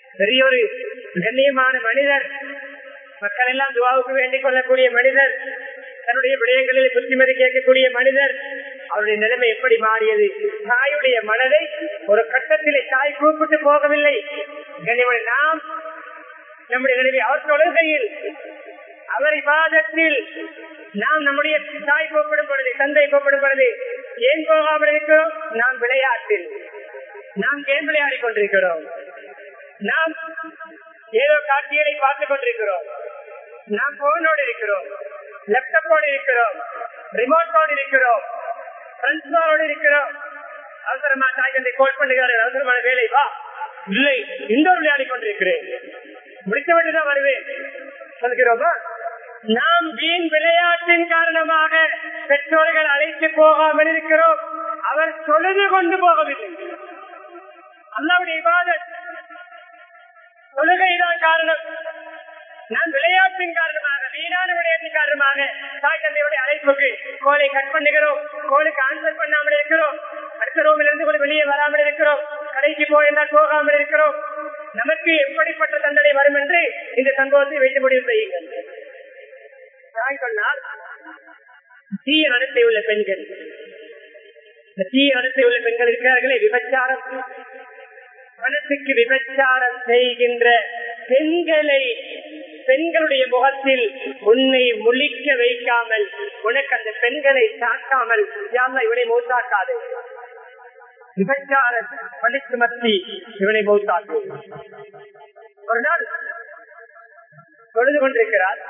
பெரிய ஒரு கண்ணியமான மனிதர் மக்கள் எல்லாம் துவாவுக்கு வேண்டிக் கொள்ளக்கூடிய மனிதர் தன்னுடைய விடயங்களில் புத்திமதி கேட்கக்கூடிய மனிதர் அவருடைய நிலைமை எப்படி மாறியது தாயுடைய மனதை ஒரு கட்டத்திலே தாய் கூப்பிட்டு போகவில்லை கண்ணியமான நாம் நம்முடைய நிலைமை அவர் தொழுகையில் அவர் விவாதத்தில் நாம் நம்முடைய தாய் கூப்பிடும் பொழுது தந்தை கூப்பிடும் பொழுது ஏன் போகாமல் இருக்கிறோம் நாம் விளையாட்டில் நாம் கேம் விளையாடி கொண்டிருக்கிறோம் நாம் ஏதோ காட்சிகளை பார்த்துக் கொண்டிருக்கிறோம் நாம் போனோடு இருக்கிறோம் லேப்டாப்போடு இருக்கிறோம் ரிமோட்டோடு இருக்கிறோம் ஃப்ரெண்ட்ஸோடு இருக்கிறோம் அவசரமா தாய் தந்தை கோல் பண்ணுகிறார்கள் அவசரமான வேலை வா இல்லை இண்டோர் விளையாடி கொண்டிருக்கிறேன் முடித்தவிட்டு தான் வருவேன் சொல்கிறோமா நாம் வீண் விளையாட்டின் காரணமாக பெற்றோர்கள் அழைத்து போகாமல் இருக்கிறோம் அவர் தொழுது கொண்டு போகவில்லை அல்லாவுடைய இபாதத் தொழுகைதான் காரணம் நான் விளையாட்டின் காரணமாக வீணான விளையாட்டின் காரணமாக தாய் தந்தையுடைய அழைப்புக்கு கோலை கட் பண்ணுகிறோம் கோலுக்கு ஆன்சர் பண்ணாமல் இருக்கிறோம் அடுத்த ரூமில் இருந்து கூட வெளியே வராமல் இருக்கிறோம் கடைக்கு போயிருந்தால் போகாமல் இருக்கிறோம் நமக்கு எப்படிப்பட்ட தண்டனை வரும் என்று இந்த சம்பவத்தை வைத்து முடிவு செய்யுங்கள் தாய் சொன்னால் தீய நடத்தை உள்ள பெண்கள் இந்த தீய நடத்தை உள்ள பெண்கள் இருக்கிறார்களே விபச்சாரம் மனசுக்கு விபச்சாரம் செய்கின்ற பெண்களை பெண்களுடைய முகத்தில் உன்னை முழிக்க வைக்காமல் உனக்கு அந்த பெண்களை தாக்காமல் யாரா இவனை மௌத்தாக்காது விபச்சார பள்ளி சுமத்தி இவனை மௌத்தாக்கு ஒரு நாள் தொழுது கொண்டிருக்கிறார்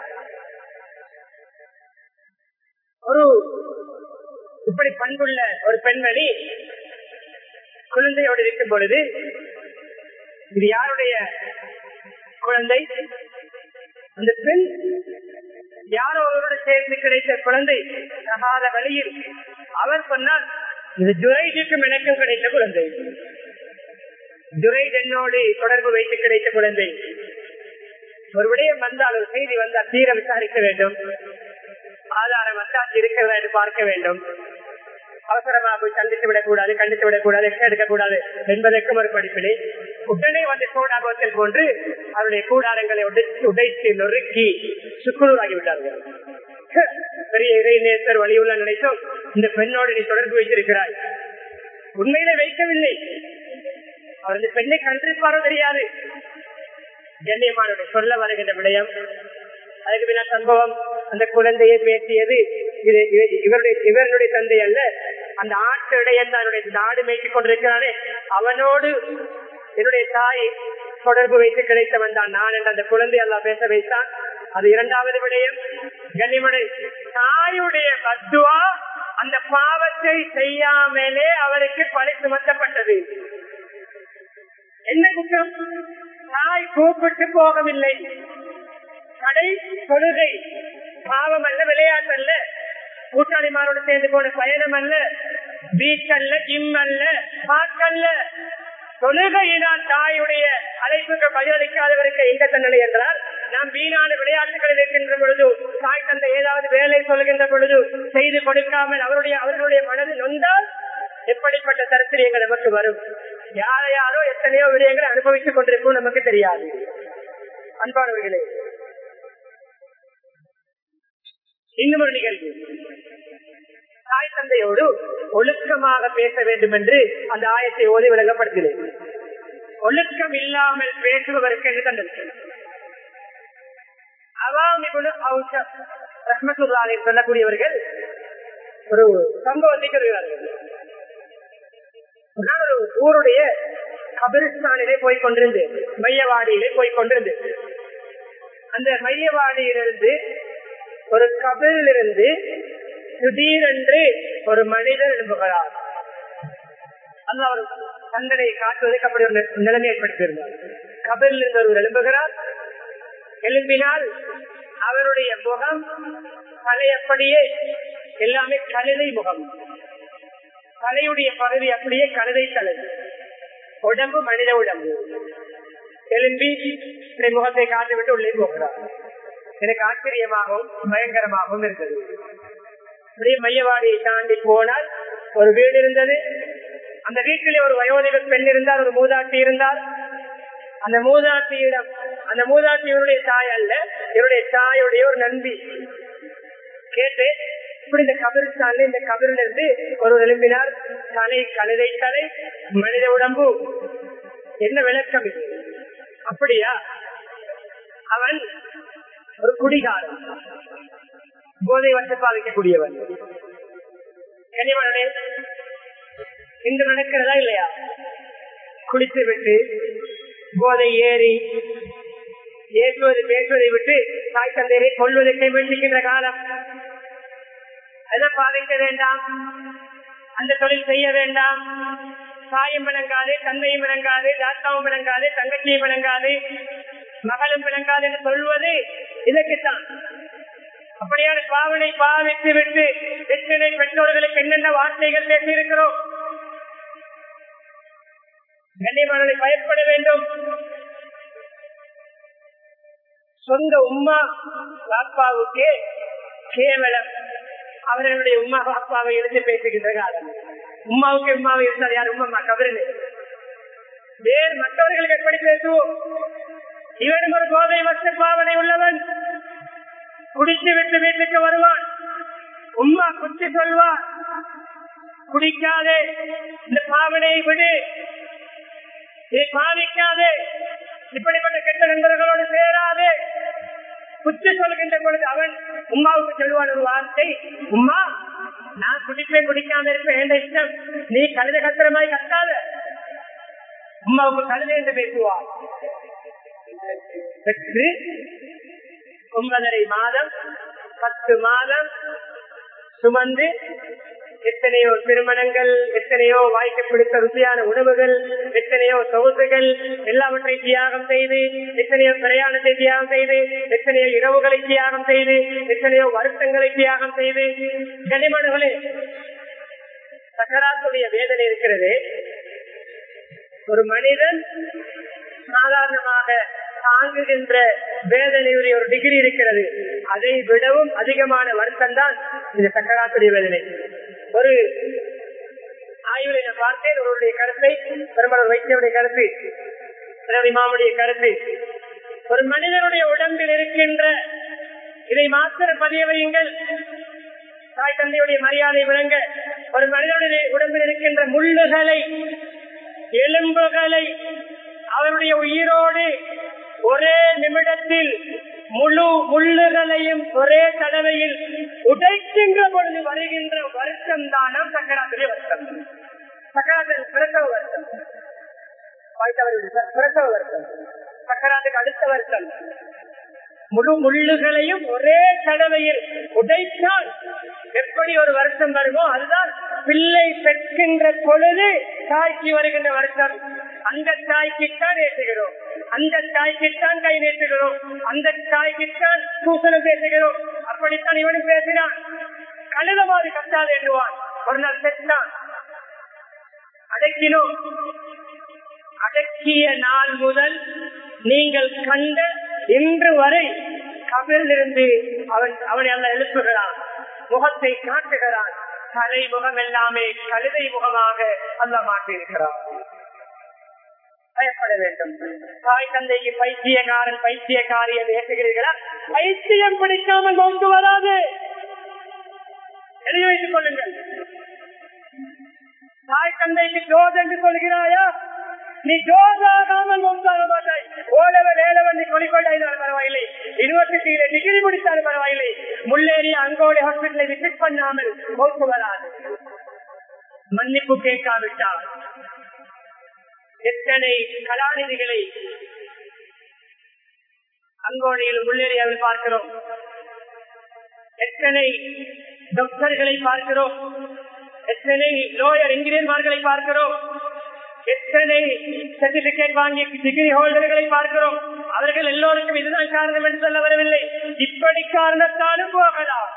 ஒரு இப்படி பண்புள்ள ஒரு பெண்மணி குழந்தையோடு இருக்கும் பொழுது இது யாருடைய குழந்தை அந்த பெண் யாரோ அவரோட சேர்ந்து கிடைத்த குழந்தை தகாத வழியில் அவர் சொன்னார் இது ஜுரைஜுக்கும் எனக்கும் கிடைத்த குழந்தை ஜுரைஜ் என்னோடு தொடர்பு வைத்து கிடைத்த குழந்தை ஒரு விடயம் வந்தால் ஒரு செய்தி வந்தால் தீர விசாரிக்க வேண்டும் ஆதாரம் வந்தால் இருக்கிறதா என்று பார்க்க வேண்டும் அவசரமா போய் சந்தித்து விடக்கூடாது கண்டித்து விடக்கூடாது எக்ஸ்ட்ரா எடுக்கக்கூடாது என்பதற்கும் ஒரு படிப்பினை உடனே வந்து சோடாபத்தில் போன்று அவருடைய கூடாரங்களை உடைத்து உடைத்து நொறுக்கி சுக்குநூறாகி விட்டார்கள் பெரிய இறைநேசர் வழியுள்ள நினைத்தும் இந்த பெண்ணோடு நீ தொடர்பு வைத்திருக்கிறாய் உண்மையிலே வைக்கவில்லை அவர் இந்த பெண்ணை கண்டிருப்பாரோ தெரியாது கண்ணியமானுடைய சொல்ல வருகின்ற விடயம் அதுக்கு பின்ன சம்பவம் அந்த குழந்தையை பேசியது இது இவருடைய இவருடைய தந்தை அல்ல அந்த ஆட்டு இடையன் என்னுடைய நாடு மேய்ச்சிக் கொண்டிருக்கிறானே அவனோடு என்னுடைய தாய் தொடர்பு வைத்து கிடைத்தவன் தான் நான் என்று அந்த குழந்தை எல்லாம் பேச வைத்தான் அது இரண்டாவது விடயம் கண்ணிமனை தாயுடைய பத்துவா அந்த பாவத்தை செய்யாமலே அவருக்கு பழி சுமத்தப்பட்டது என்ன குற்றம் தாய் கூப்பிட்டு போகவில்லை கடை தொழுகை பாவம் அல்ல விளையாட்டு அல்ல கூட்டாளிமாரோடு சேர்ந்து போன பயணம் அல்ல பீச் அல்ல ஜிம் அல்ல பார்க் அல்ல தொழுகையினால் தாயுடைய அழைப்புக்கு பதிலளிக்காதவருக்கு எங்க தண்டனை என்றால் நாம் வீணான விளையாட்டுகளில் இருக்கின்ற பொழுது தாய் தந்தை ஏதாவது வேலை சொல்கின்ற பொழுது செய்து கொடுக்காமல் அவருடைய அவர்களுடைய மனது நொந்தால் எப்படிப்பட்ட தரித்திரியங்கள் நமக்கு வரும் யார யாரோ எத்தனையோ விடயங்களை அனுபவித்துக் கொண்டிருக்கும் நமக்கு தெரியாது அன்பானவர்களே இன்னும் ஒரு நிகழ்வு தாய் தந்தையோடு ஒழுக்கமாக பேச வேண்டும் என்று அந்த ஆயத்தை ஓதி விளங்கப்படுத்தினேன் ஒழுக்கம் இல்லாமல் பேசுபவருக்கு என்று தந்திருக்கிறேன் ரஹ்மத்துல்லாலை சொல்லக்கூடியவர்கள் ஒரு சம்பவத்தை சொல்கிறார்கள் நான் ஒரு ஊருடைய கபிரிஸ்தானிலே போய் கொண்டிருந்தேன் மையவாடியிலே போய் கொண்டிருந்தேன் அந்த மையவாடியிலிருந்து ஒரு கபிலிருந்து திடீரென்று ஒரு மனிதர் எழும்புகிறார் அல்ல அவர் தண்டனை காட்டுவதற்கு அப்படி ஒரு நிலைமை ஏற்படுத்தியிருந்தார் கபிலில் இருந்து ஒருவர் எழும்புகிறார் எழும்பினால் அவருடைய முகம் தலையப்படியே எல்லாமே கழுதை முகம் தலையுடைய பகுதி அப்படியே கழுதை தலை உடம்பு மனித உடம்பு எழும்பி முகத்தை காட்டிவிட்டு உள்ளே போகிறார் எனக்கு ஆச்சரியமாகவும் பயங்கரமாகவும் இருந்தது அப்படியே மையவாடியை தாண்டி போனால் ஒரு வீடு இருந்தது அந்த வீட்டிலே ஒரு வயோதிக பெண் இருந்தால் ஒரு மூதாட்டி இருந்தால் அந்த மூதாட்டியிடம் அந்த மூதாட்டி இவருடைய தாய் அல்ல இவருடைய தாயுடைய ஒரு நண்பி கேட்டு இப்படி இந்த கபிரிஸ்தான்ல இந்த கபிரில இருந்து ஒரு எழுப்பினார் தலை கழுதை தலை மனித உடம்பு என்ன விளக்கம் இது அப்படியா அவன் ஒரு குடிகாரன் போதை வச்சு பாதிக்கக்கூடியவன் கனிமனே இன்று நடக்கிறதா இல்லையா குளித்து விட்டு போதை ஏறி ஏற்றுவது பேசுவதை விட்டு தாய் தந்தையரை கொள்வதற்கு முயற்சிக்கின்ற காலம் அதை பாதிக்க வேண்டாம் அந்த தொழில் செய்ய வேண்டாம் தாயும் விளங்காது தந்தையும் விளங்காது தாத்தாவும் விளங்காது தங்கச்சியும் விளங்காது மகளும் விளங்காது என்று சொல்வது இதற்குத்தான் அப்படியான பாவனை பாவித்து விட்டு எத்தனை பெற்றோர்களுக்கு என்னென்ன வார்த்தைகள் பேசியிருக்கிறோம் கண்ணியமானதை பயப்பட வேண்டும் சொந்த உம்மா பாப்பாவுக்கே கேவலம் அவர்களுடைய உம்மா பாப்பாவை எடுத்து பேசுகின்ற காலம் உமாவுக்கு உமாவை இருந்தால் யார் உமா கபரில் வேறு மற்றவர்களுக்கு எப்படி பேசுவோம் இவனும் ஒரு போதை வச்ச பாவனை உள்ளவன் குடித்து விட்டு வீட்டுக்கு வருவான் உம்மா குச்சி சொல்வார் குடிக்காதே இந்த பாவனையை விடு இதை பாவிக்காதே இப்படிப்பட்ட கெட்ட நண்பர்களோடு சேராதே குச்சி சொல்கின்ற பொழுது அவன் உமாவுக்கு சொல்வான் ஒரு வார்த்தை உமா நான் குடிப்பேன் குடிக்காம இருப்பேன் என்ற இஷ்டம் நீ கழுத கத்திரமாய் கத்தாத உமாவுக்கு கழுதை என்று பேசுவார் பெற்று ஒன்பதரை மாதம் பத்து மாதம் சுமந்து எத்தனையோ திருமணங்கள் எத்தனையோ வாய்க்கு பிடித்த ருசியான உணவுகள் எத்தனையோ சொகுசுகள் எல்லாவற்றை தியாகம் செய்து எத்தனையோ பிரயாணத்தை தியாகம் செய்து எத்தனையோ இரவுகளை தியாகம் செய்து எத்தனையோ வருத்தங்களை தியாகம் செய்து கனிமணுகளே சக்கராத்துடைய வேதனை இருக்கிறது ஒரு மனிதன் சாதாரணமாக தாங்குகின்ற வேதனையுடைய ஒரு டிகிரி இருக்கிறது அதை விடவும் அதிகமான வருத்தம் தான் இந்த சக்கராத்துடைய வேதனை ஒரு ஆய்வுகளை நான் பார்த்தேன் ஒருவருடைய கருத்தை பெரும்பாலும் வைத்தியருடைய கருத்து இமாமுடைய கருத்து ஒரு மனிதனுடைய உடம்பில் இருக்கின்ற இதை மாத்திர பதிய வையுங்கள் தாய் தந்தையுடைய மரியாதை விளங்க ஒரு மனிதனுடைய உடம்பில் இருக்கின்ற முள்ளுகளை எலும்புகளை அவருடைய உயிரோடு ஒரே நிமிடத்தில் முழு முள்ளுகளையும் ஒரே தடவையில் உடைக்கின்ற பொழுது வருகின்ற வருஷம் தானம் சக்கராத்திரி வருஷம் சக்கராத்திரி பிரசவ வருஷம் பிரசவ வருஷம் சக்கராத்துக்கு அடுத்த வருஷம் முழு முள்ளுகளையும் ஒரே தடவையில் உடைத்தால் எப்படி ஒரு வருஷம் வருமோ அதுதான் பிள்ளை பெற்கின்ற பொழுது தாய்க்கு வருகின்ற வருஷம் அந்த தாய்க்குத்தான் ஏற்றுகிறோம் அந்த தாய்க்குத்தான் கை நீட்டுகிறோம் அந்த தாய்க்குத்தான் சூசனம் பேசுகிறோம் அப்படித்தான் இவனும் பேசினான் கழுதமாறு கட்டாது என்றுவான் ஒரு நாள் செத்தான் அடக்கினோம் அடக்கிய நாள் முதல் நீங்கள் கண்ட இன்று வரை கபிலிருந்து அவன் அவனை அல்ல எழுப்புகிறான் முகத்தை காட்டுகிறான் தலை முகம் எல்லாமே கழுதை முகமாக அல்ல மாற்றியிருக்கிறான் பயப்பட வேண்டும் தாய் தந்தைக்கு பைத்தியக்காரன் பைத்தியக்காரியம் ஏற்றுகிறீர்களா பைத்தியம் பிடிக்காமல் நோக்கு வராது எழுதி வைத்துக் கொள்ளுங்கள் தாய் தந்தைக்கு ஜோஸ் என்று சொல்கிறாயா நீ ஜோசாகாமல் மொம்சாக மாட்டாய் ஓலவர் ஏழவர் நீ கொலிக்கொண்டாயிருந்தாலும் பரவாயில்லை யூனிவர்சிட்டியில டிகிரி முடித்தாலும் பரவாயில்லை முள்ளேறி அங்கோடி ஹாஸ்பிட்டலை விசிட் பண்ணாமல் மௌத்து வராது மன்னிப்பு கேட்காவிட்டால் எத்தனை கலாநிதிகளை அங்கோடியில் முள்ளேறியாவில் பார்க்கிறோம் எத்தனை டாக்டர்களை பார்க்கிறோம் எத்தனை லோயர் இன்ஜினியர்மார்களை பார்க்கிறோம் எத்தனை சர்டிபிகேட் வாங்கிய டிகிரி ஹோல்டர்களை பார்க்கிறோம் அவர்கள் எல்லோருக்கும் இதுதான் காரணம் என்று சொல்ல வரவில்லை இப்படி காரணத்தாலும் போகலாம்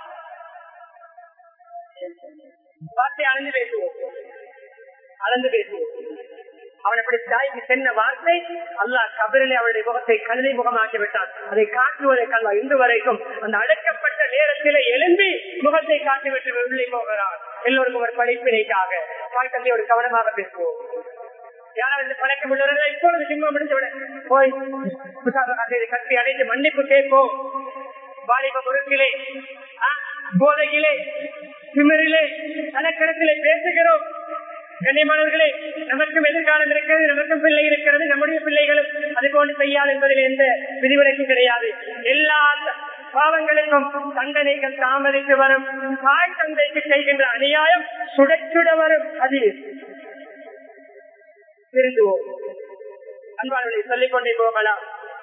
வார்த்தை அளந்து பேசுவோம் அளந்து பேசுவோம் அவன் அப்படி தாய்க்கு சென்ற வார்த்தை அல்லாஹ் கபரிலே அவருடைய முகத்தை கல்லை முகமாக்கி விட்டான் அதை காட்டுவதற்கு அல்லா இன்று வரைக்கும் அந்த அடக்கப்பட்ட நேரத்திலே எழும்பி முகத்தை காட்டிவிட்டு உள்ளே போகிறான் எல்லோருக்கும் ஒரு படிப்பினைக்காக தாய் தந்தையோடு கவனமாக பேசுவோம் யாராவது பழக்கம் உள்ளவர்கள் இப்பொழுது சிம்மம் முடிஞ்சவுடன் போய் அதை கட்டி அடைந்து மன்னிப்பு கேட்போம் வாலிப முறுக்கிலே ஆ, போதையிலே திமிரிலே தனக்கரத்திலே பேசுகிறோம் கண்ணியமானவர்களே நமக்கும் எதிர்காலம் இருக்கிறது நமக்கும் பிள்ளை இருக்கிறது நம்முடைய பிள்ளைகளும் அது போன்று செய்யாது என்பதில் எந்த விதிவிலக்கும் கிடையாது எல்லா பாவங்களுக்கும் தண்டனைகள் தாமதித்து வரும் தாய் தந்தைக்கு செய்கின்ற அநியாயம் சுட சுட வரும் அது திருந்துவோம் அன்பாளர்களை சொல்லிக் கொண்டே போகலாம்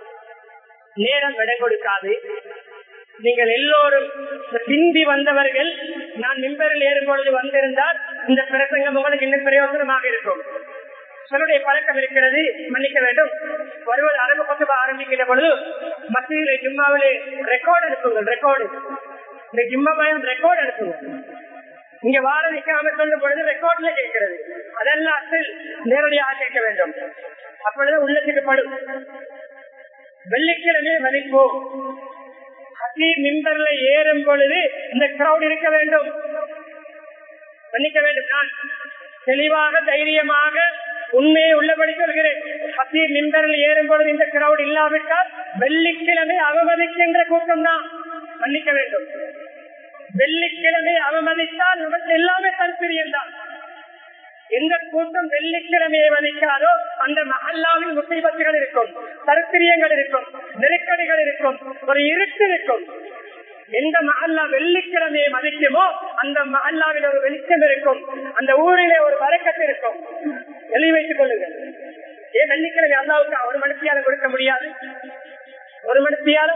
நேரம் விடை கொடுக்காது நீங்கள் எல்லோரும் பிந்தி வந்தவர்கள் நான் மிம்பரில் ஏறும் பொழுது வந்திருந்தால் இந்த பிரசங்கம் உங்களுக்கு இன்னும் பிரயோஜனமாக இருக்கும் சிலருடைய பழக்கம் இருக்கிறது மன்னிக்க வேண்டும் வருவது அரபு கொத்து ஆரம்பிக்கிற பொழுது மத்தியிலே ஜிம்மாவிலே ரெக்கார்டு அனுப்புங்கள் ரெக்கார்டு இந்த ஜிம்மா பயம் ரெக்கார்டு அனுப்புங்கள் இங்க வார நிக்காம சொல்லும் பொழுது ரெக்கார்ட்ல கேட்கிறது அதெல்லாம் அசல் நேரடியாக கேட்க வேண்டும் அப்பொழுது உள்ளத்துக்கு படும் வெள்ளிக்கிழமை மதிப்போம் ஹசீர் மிம்பர்ல ஏறும் பொழுது இந்த கிரௌட் இருக்க வேண்டும் மன்னிக்க வேண்டும் நான் தெளிவாக தைரியமாக உண்மையை உள்ளபடி சொல்கிறேன் ஹசீர் மிம்பரில் ஏறும் பொழுது இந்த கிரௌட் இல்லாவிட்டால் வெள்ளிக்கிழமை அவமதிக்கின்ற கூட்டம் தான் மன்னிக்க வேண்டும் வெள்ளிக்கிழமை அவமதித்தால் நமக்கு எல்லாமே தற்பிரியம் தான் எந்த கூட்டம் வெள்ளிக்கிழமையை வதிக்காதோ அந்த மகல்லாவில் முசைபத்துகள் இருக்கும் தருத்திரியங்கள் இருக்கும் நெருக்கடிகள் இருக்கும் ஒரு இருட்டு இருக்கும் எந்த மகல்லா வெள்ளிக்கிழமையை மதிக்குமோ அந்த மகல்லாவில் ஒரு வெளிச்சம் இருக்கும் அந்த ஊரிலே ஒரு வரக்கத்து இருக்கும் எழுதி வைத்துக் கொள்ளுங்கள் ஏன் வெள்ளிக்கிழமை அல்லாவுக்கு ஒரு மனுஷியாலும் கொடுக்க முடியாது ஒரு மனுஷியாலும்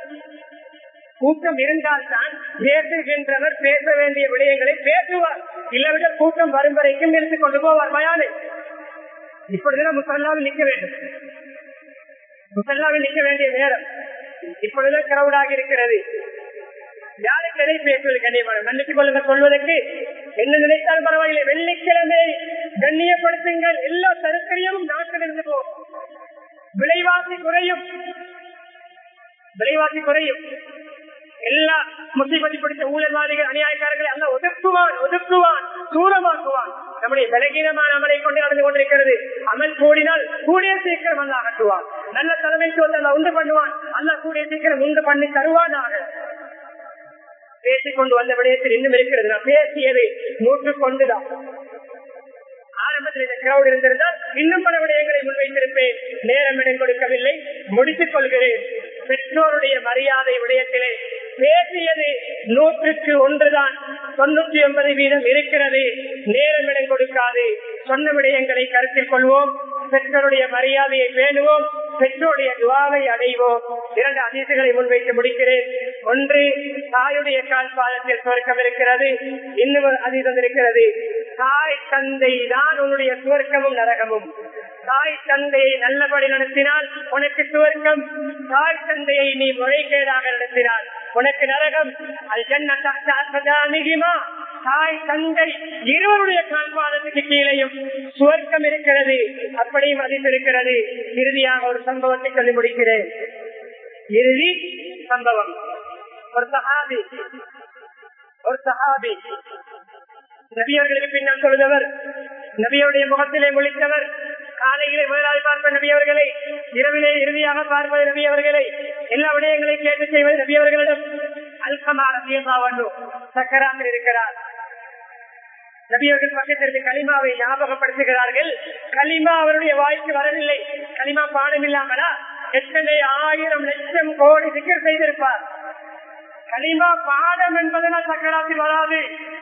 கூட்டம் இருந்தால்தான் பேசுகின்றவர் பேச வேண்டிய விடயங்களை பேசுவார் இல்லவிட கூட்டம் வரும் வரைக்கும் நிறுத்திக் கொண்டு போவார் மயானை இப்பொழுது முசல்லாவில் நிற்க வேண்டும் முசல்லாவில் நிற்க வேண்டிய நேரம் இப்பொழுது கிரௌடாக இருக்கிறது யாருக்கு எதை பேசுவது கண்ணியமான மன்னித்துக் கொள்ளுங்க சொல்வதற்கு என்ன நினைத்தாலும் பரவாயில்லை வெள்ளிக்கிழமை கண்ணியப்படுத்துங்கள் எல்லா தருத்திரியமும் நாட்டிலிருந்து போகும் விலைவாசி குறையும் விலைவாசி குறையும் எல்லா முசைபதி பிடித்த ஊழல்வாதிகள் அநியாயக்காரர்களை அல்ல ஒதுக்குவான் ஒதுக்குவான் தூரமாக்குவான் நம்முடைய பலகீனமான அமலை கொண்டு நடந்து கொண்டிருக்கிறது அமல் கூடினால் கூடிய சீக்கிரம் அல்ல அகற்றுவான் நல்ல தலைமைக்கு வந்து அல்ல உண்டு பண்ணுவான் அல்ல கூடிய சீக்கிரம் உண்டு பண்ணி தருவானாக பேசிக் கொண்டு வந்த விடயத்தில் இன்னும் இருக்கிறது நான் பேசியது நூற்று கொண்டுதான் ஆரம்பத்தில் இந்த கிரௌட் இருந்திருந்தால் இன்னும் பல விடயங்களை முன்வைத்திருப்பேன் நேரம் இடம் கொடுக்கவில்லை முடித்துக் கொள்கிறேன் பெற்றோருடைய மரியாதை விடயத்திலே பேசியது நூற்றுக்கு ஒன்றுதான் தொண்ணூற்றி ஒன்பது வீதம் இருக்கிறது நேரம் இடம் கொடுக்காது சொன்ன விடயங்களை கருத்தில் கொள்வோம் பெற்றோருடைய மரியாதையை பேணுவோம் பெற்றோருடைய துவாவை அடைவோம் இரண்டு அதிர்ச்சிகளை முன்வைத்து முடிக்கிறேன் ஒன்று தாயுடைய கால் பாதத்தில் சுவர்க்கம் இருக்கிறது இன்னும் ஒரு அதீதம் இருக்கிறது தாய் தந்தை தான் உன்னுடைய சுவர்க்கமும் நரகமும் தாய் தந்தையை நல்லபடி நடத்தினால் உனக்கு சுவர்க்கம் தாய் தந்தையை நீ முறைகேடாக நடத்தினால் உனக்கு நரகம் அது ஜன்னமிகுமா தாய் தந்தை இருவருடைய கால்பாதத்துக்கு கீழேயும் சுவர்க்கம் இருக்கிறது அப்படியும் அதிர்ந்திருக்கிறது இறுதியாக ஒரு சம்பவத்தை சொல்லி முடிக்கிறேன் இறுதி சம்பவம் ஒரு சஹாபி ஒரு சஹாபி நபியவர்களுக்கு பின்னால் சொல்லுதவர் நபியருடைய முகத்திலே முழித்தவர் காலையிலே முதலாவது பார்ப்ப நபியவர்களை இரவிலே இறுதியாக பார்ப்பது நபியவர்களை எல்லா விடயங்களையும் கேட்டு செய்வது நபியவர்களிடம் அல்கமா ரபியமாவண்ணு சக்கராத்தில் இருக்கிறார் நபியவர்கள் பக்கத்திற்கு களிமாவை ஞாபகப்படுத்துகிறார்கள் களிமா அவருடைய வாய்க்கு வரவில்லை களிமா பாடம் இல்லாமலா எத்தனை ஆயிரம் லட்சம் கோடி சிக்கர் செய்திருப்பார் களிமா பாடம் என்பதனால் சக்கராத்தில் வராது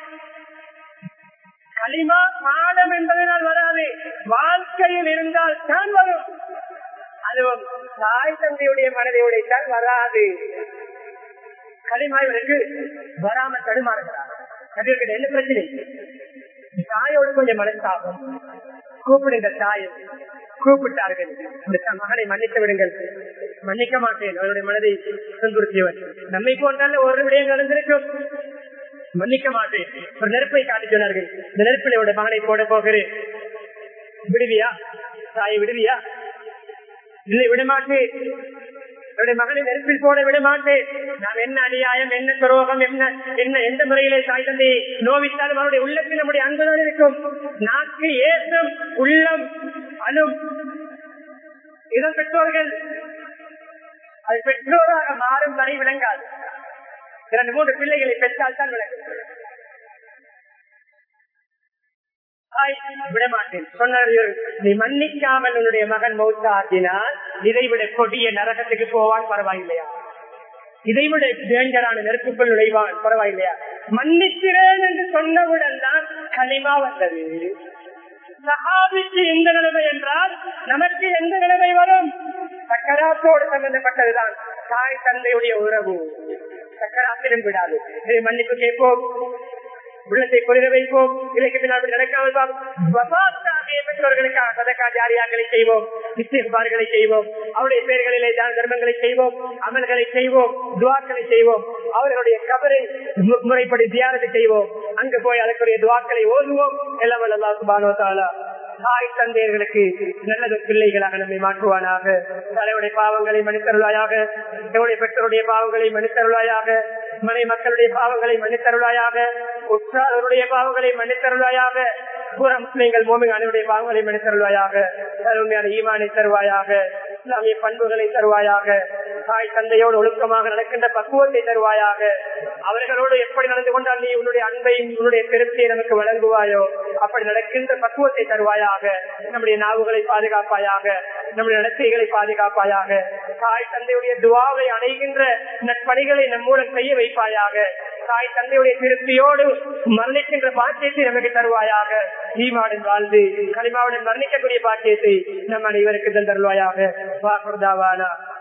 களிமா பாடம் என்பதனால் வராது வாழ்க்கையில் இருந்தால் தான் வரும் அதுவும் தாய் தந்தையுடைய மனதை உடைத்தால் வராது களிமா இவருக்கு வராம தடுமாறுகிறார் நபியர்கள் என்ன பிரச்சனை தாயோடு கொஞ்சம் மனஸ்தாபம் கூப்பிடுங்க தாயை கூப்பிட்டார்கள் இந்த மகனை மன்னித்து விடுங்கள் மன்னிக்க மாட்டேன் அவருடைய மனதை துன்புறுத்தியவர் நம்மை போன்றால் ஒரு விடயம் நடந்திருக்கும் மன்னிக்க மாட்டேன் ஒரு நெருப்பை காட்டி சொன்னார்கள் இந்த நெருப்பில் என்னுடைய மகனை போட போகிறேன் விடுவியா தாயை விடுவியா இல்லை விடமாட்டேன் என்னுடைய மகனை நெருப்பில் போட விட மாட்டேன் நாம் என்ன அநியாயம் என்ன துரோகம் என்ன என்ன எந்த முறையிலே தாய் தந்தையை நோவித்தாலும் அவருடைய உள்ளத்தில் நம்முடைய அன்புதான் இருக்கும் நாக்கு ஏசம் உள்ளம் அழும் இதன் பெற்றோர்கள் அது பெற்றோராக மாறும் வரை விளங்காது இரண்டு மூன்று பிள்ளைகளை பெற்றால் தான் விளங்கும் விடமாட்டேன் சொன்னார்கள் நீ மன்னிக்காமல் உன்னுடைய மகன் மௌத்தாக்கினால் இதைவிட கொடிய நரகத்துக்கு போவான் பரவாயில்லையா இதைவிட டேஞ்சரான நெருப்புக்குள் நுழைவான் பரவாயில்லையா மன்னிக்கிறேன் என்று சொன்னவுடன் தான் களிமா வந்தது சகாபிக்கு எந்த நிலைமை என்றால் நமக்கு எந்த நிலைமை வரும் சக்கராத்தோடு சம்பந்தப்பட்டதுதான் தாய் தந்தையுடைய உறவு சக்கராத்திலும் விடாது இதை மன்னிப்பு கேட்போம் உள்ளத்தை குளிர வைப்போம் இதற்கு பின்னால் நடக்காமல் பெற்றோர்களுக்காக சதக்கா ஜாரியாக்களை செய்வோம் இஸ்திபார்களை செய்வோம் அவருடைய பெயர்களிலே தான தர்மங்களை செய்வோம் அமல்களை செய்வோம் துவாக்களை செய்வோம் அவர்களுடைய கபரை முறைப்படி தியானத்தை செய்வோம் அங்கு போய் அதற்குரிய துவாக்களை ஓதுவோம் எல்லாம் அல்லா சுபானோ தாலா தாய் தந்தையர்களுக்கு நல்லது பிள்ளைகளாக நம்மை மாற்றுவானாக தலைவருடைய பாவங்களை மன்னித்தருளாயாக எவருடைய பெற்றோருடைய பாவங்களை மன்னித்தருளாயாக மனை மக்களுடைய பாவங்களை மன்னித்தருளாயாக உற்றாருடைய பாவங்களை மன்னித்தருளாயாக பூரா முஸ்லிம்கள் மோமிங் அனைவருடைய பாவங்களை மன்னித்தருளாயாக உண்மையான ஈமானை தருவாயாக இஸ்லாமிய பண்புகளை தருவாயாக தாய் தந்தையோடு ஒழுக்கமாக நடக்கின்ற பக்குவத்தை தருவாயாக அவர்களோடு எப்படி நடந்து கொண்டால் நீ உன்னுடைய அன்பையும் உன்னுடைய பெருமையை நமக்கு வழங்குவாயோ அப்படி நடக்கின்ற பக்குவத்தை தருவாயாக நம்முடைய நாவுகளை பாதுகாப்பாயாக நம்முடைய நடத்தைகளை பாதுகாப்பாயாக தாய் தந்தையுடைய துவாவை அணைகின்ற நற்பணிகளை நம் மூலம் செய்ய வைப்பாயாக தாய் தந்தையுடைய திருப்தியோடு மரணிக்கின்ற பாக்கியத்தை நமக்கு தருவாயாக ஈமாவுடன் வாழ்ந்து களிமாவுடன் மரணிக்கக்கூடிய பாக்கியத்தை நம் அனைவருக்கு தந்தருவாயாக வாக்குதாவானா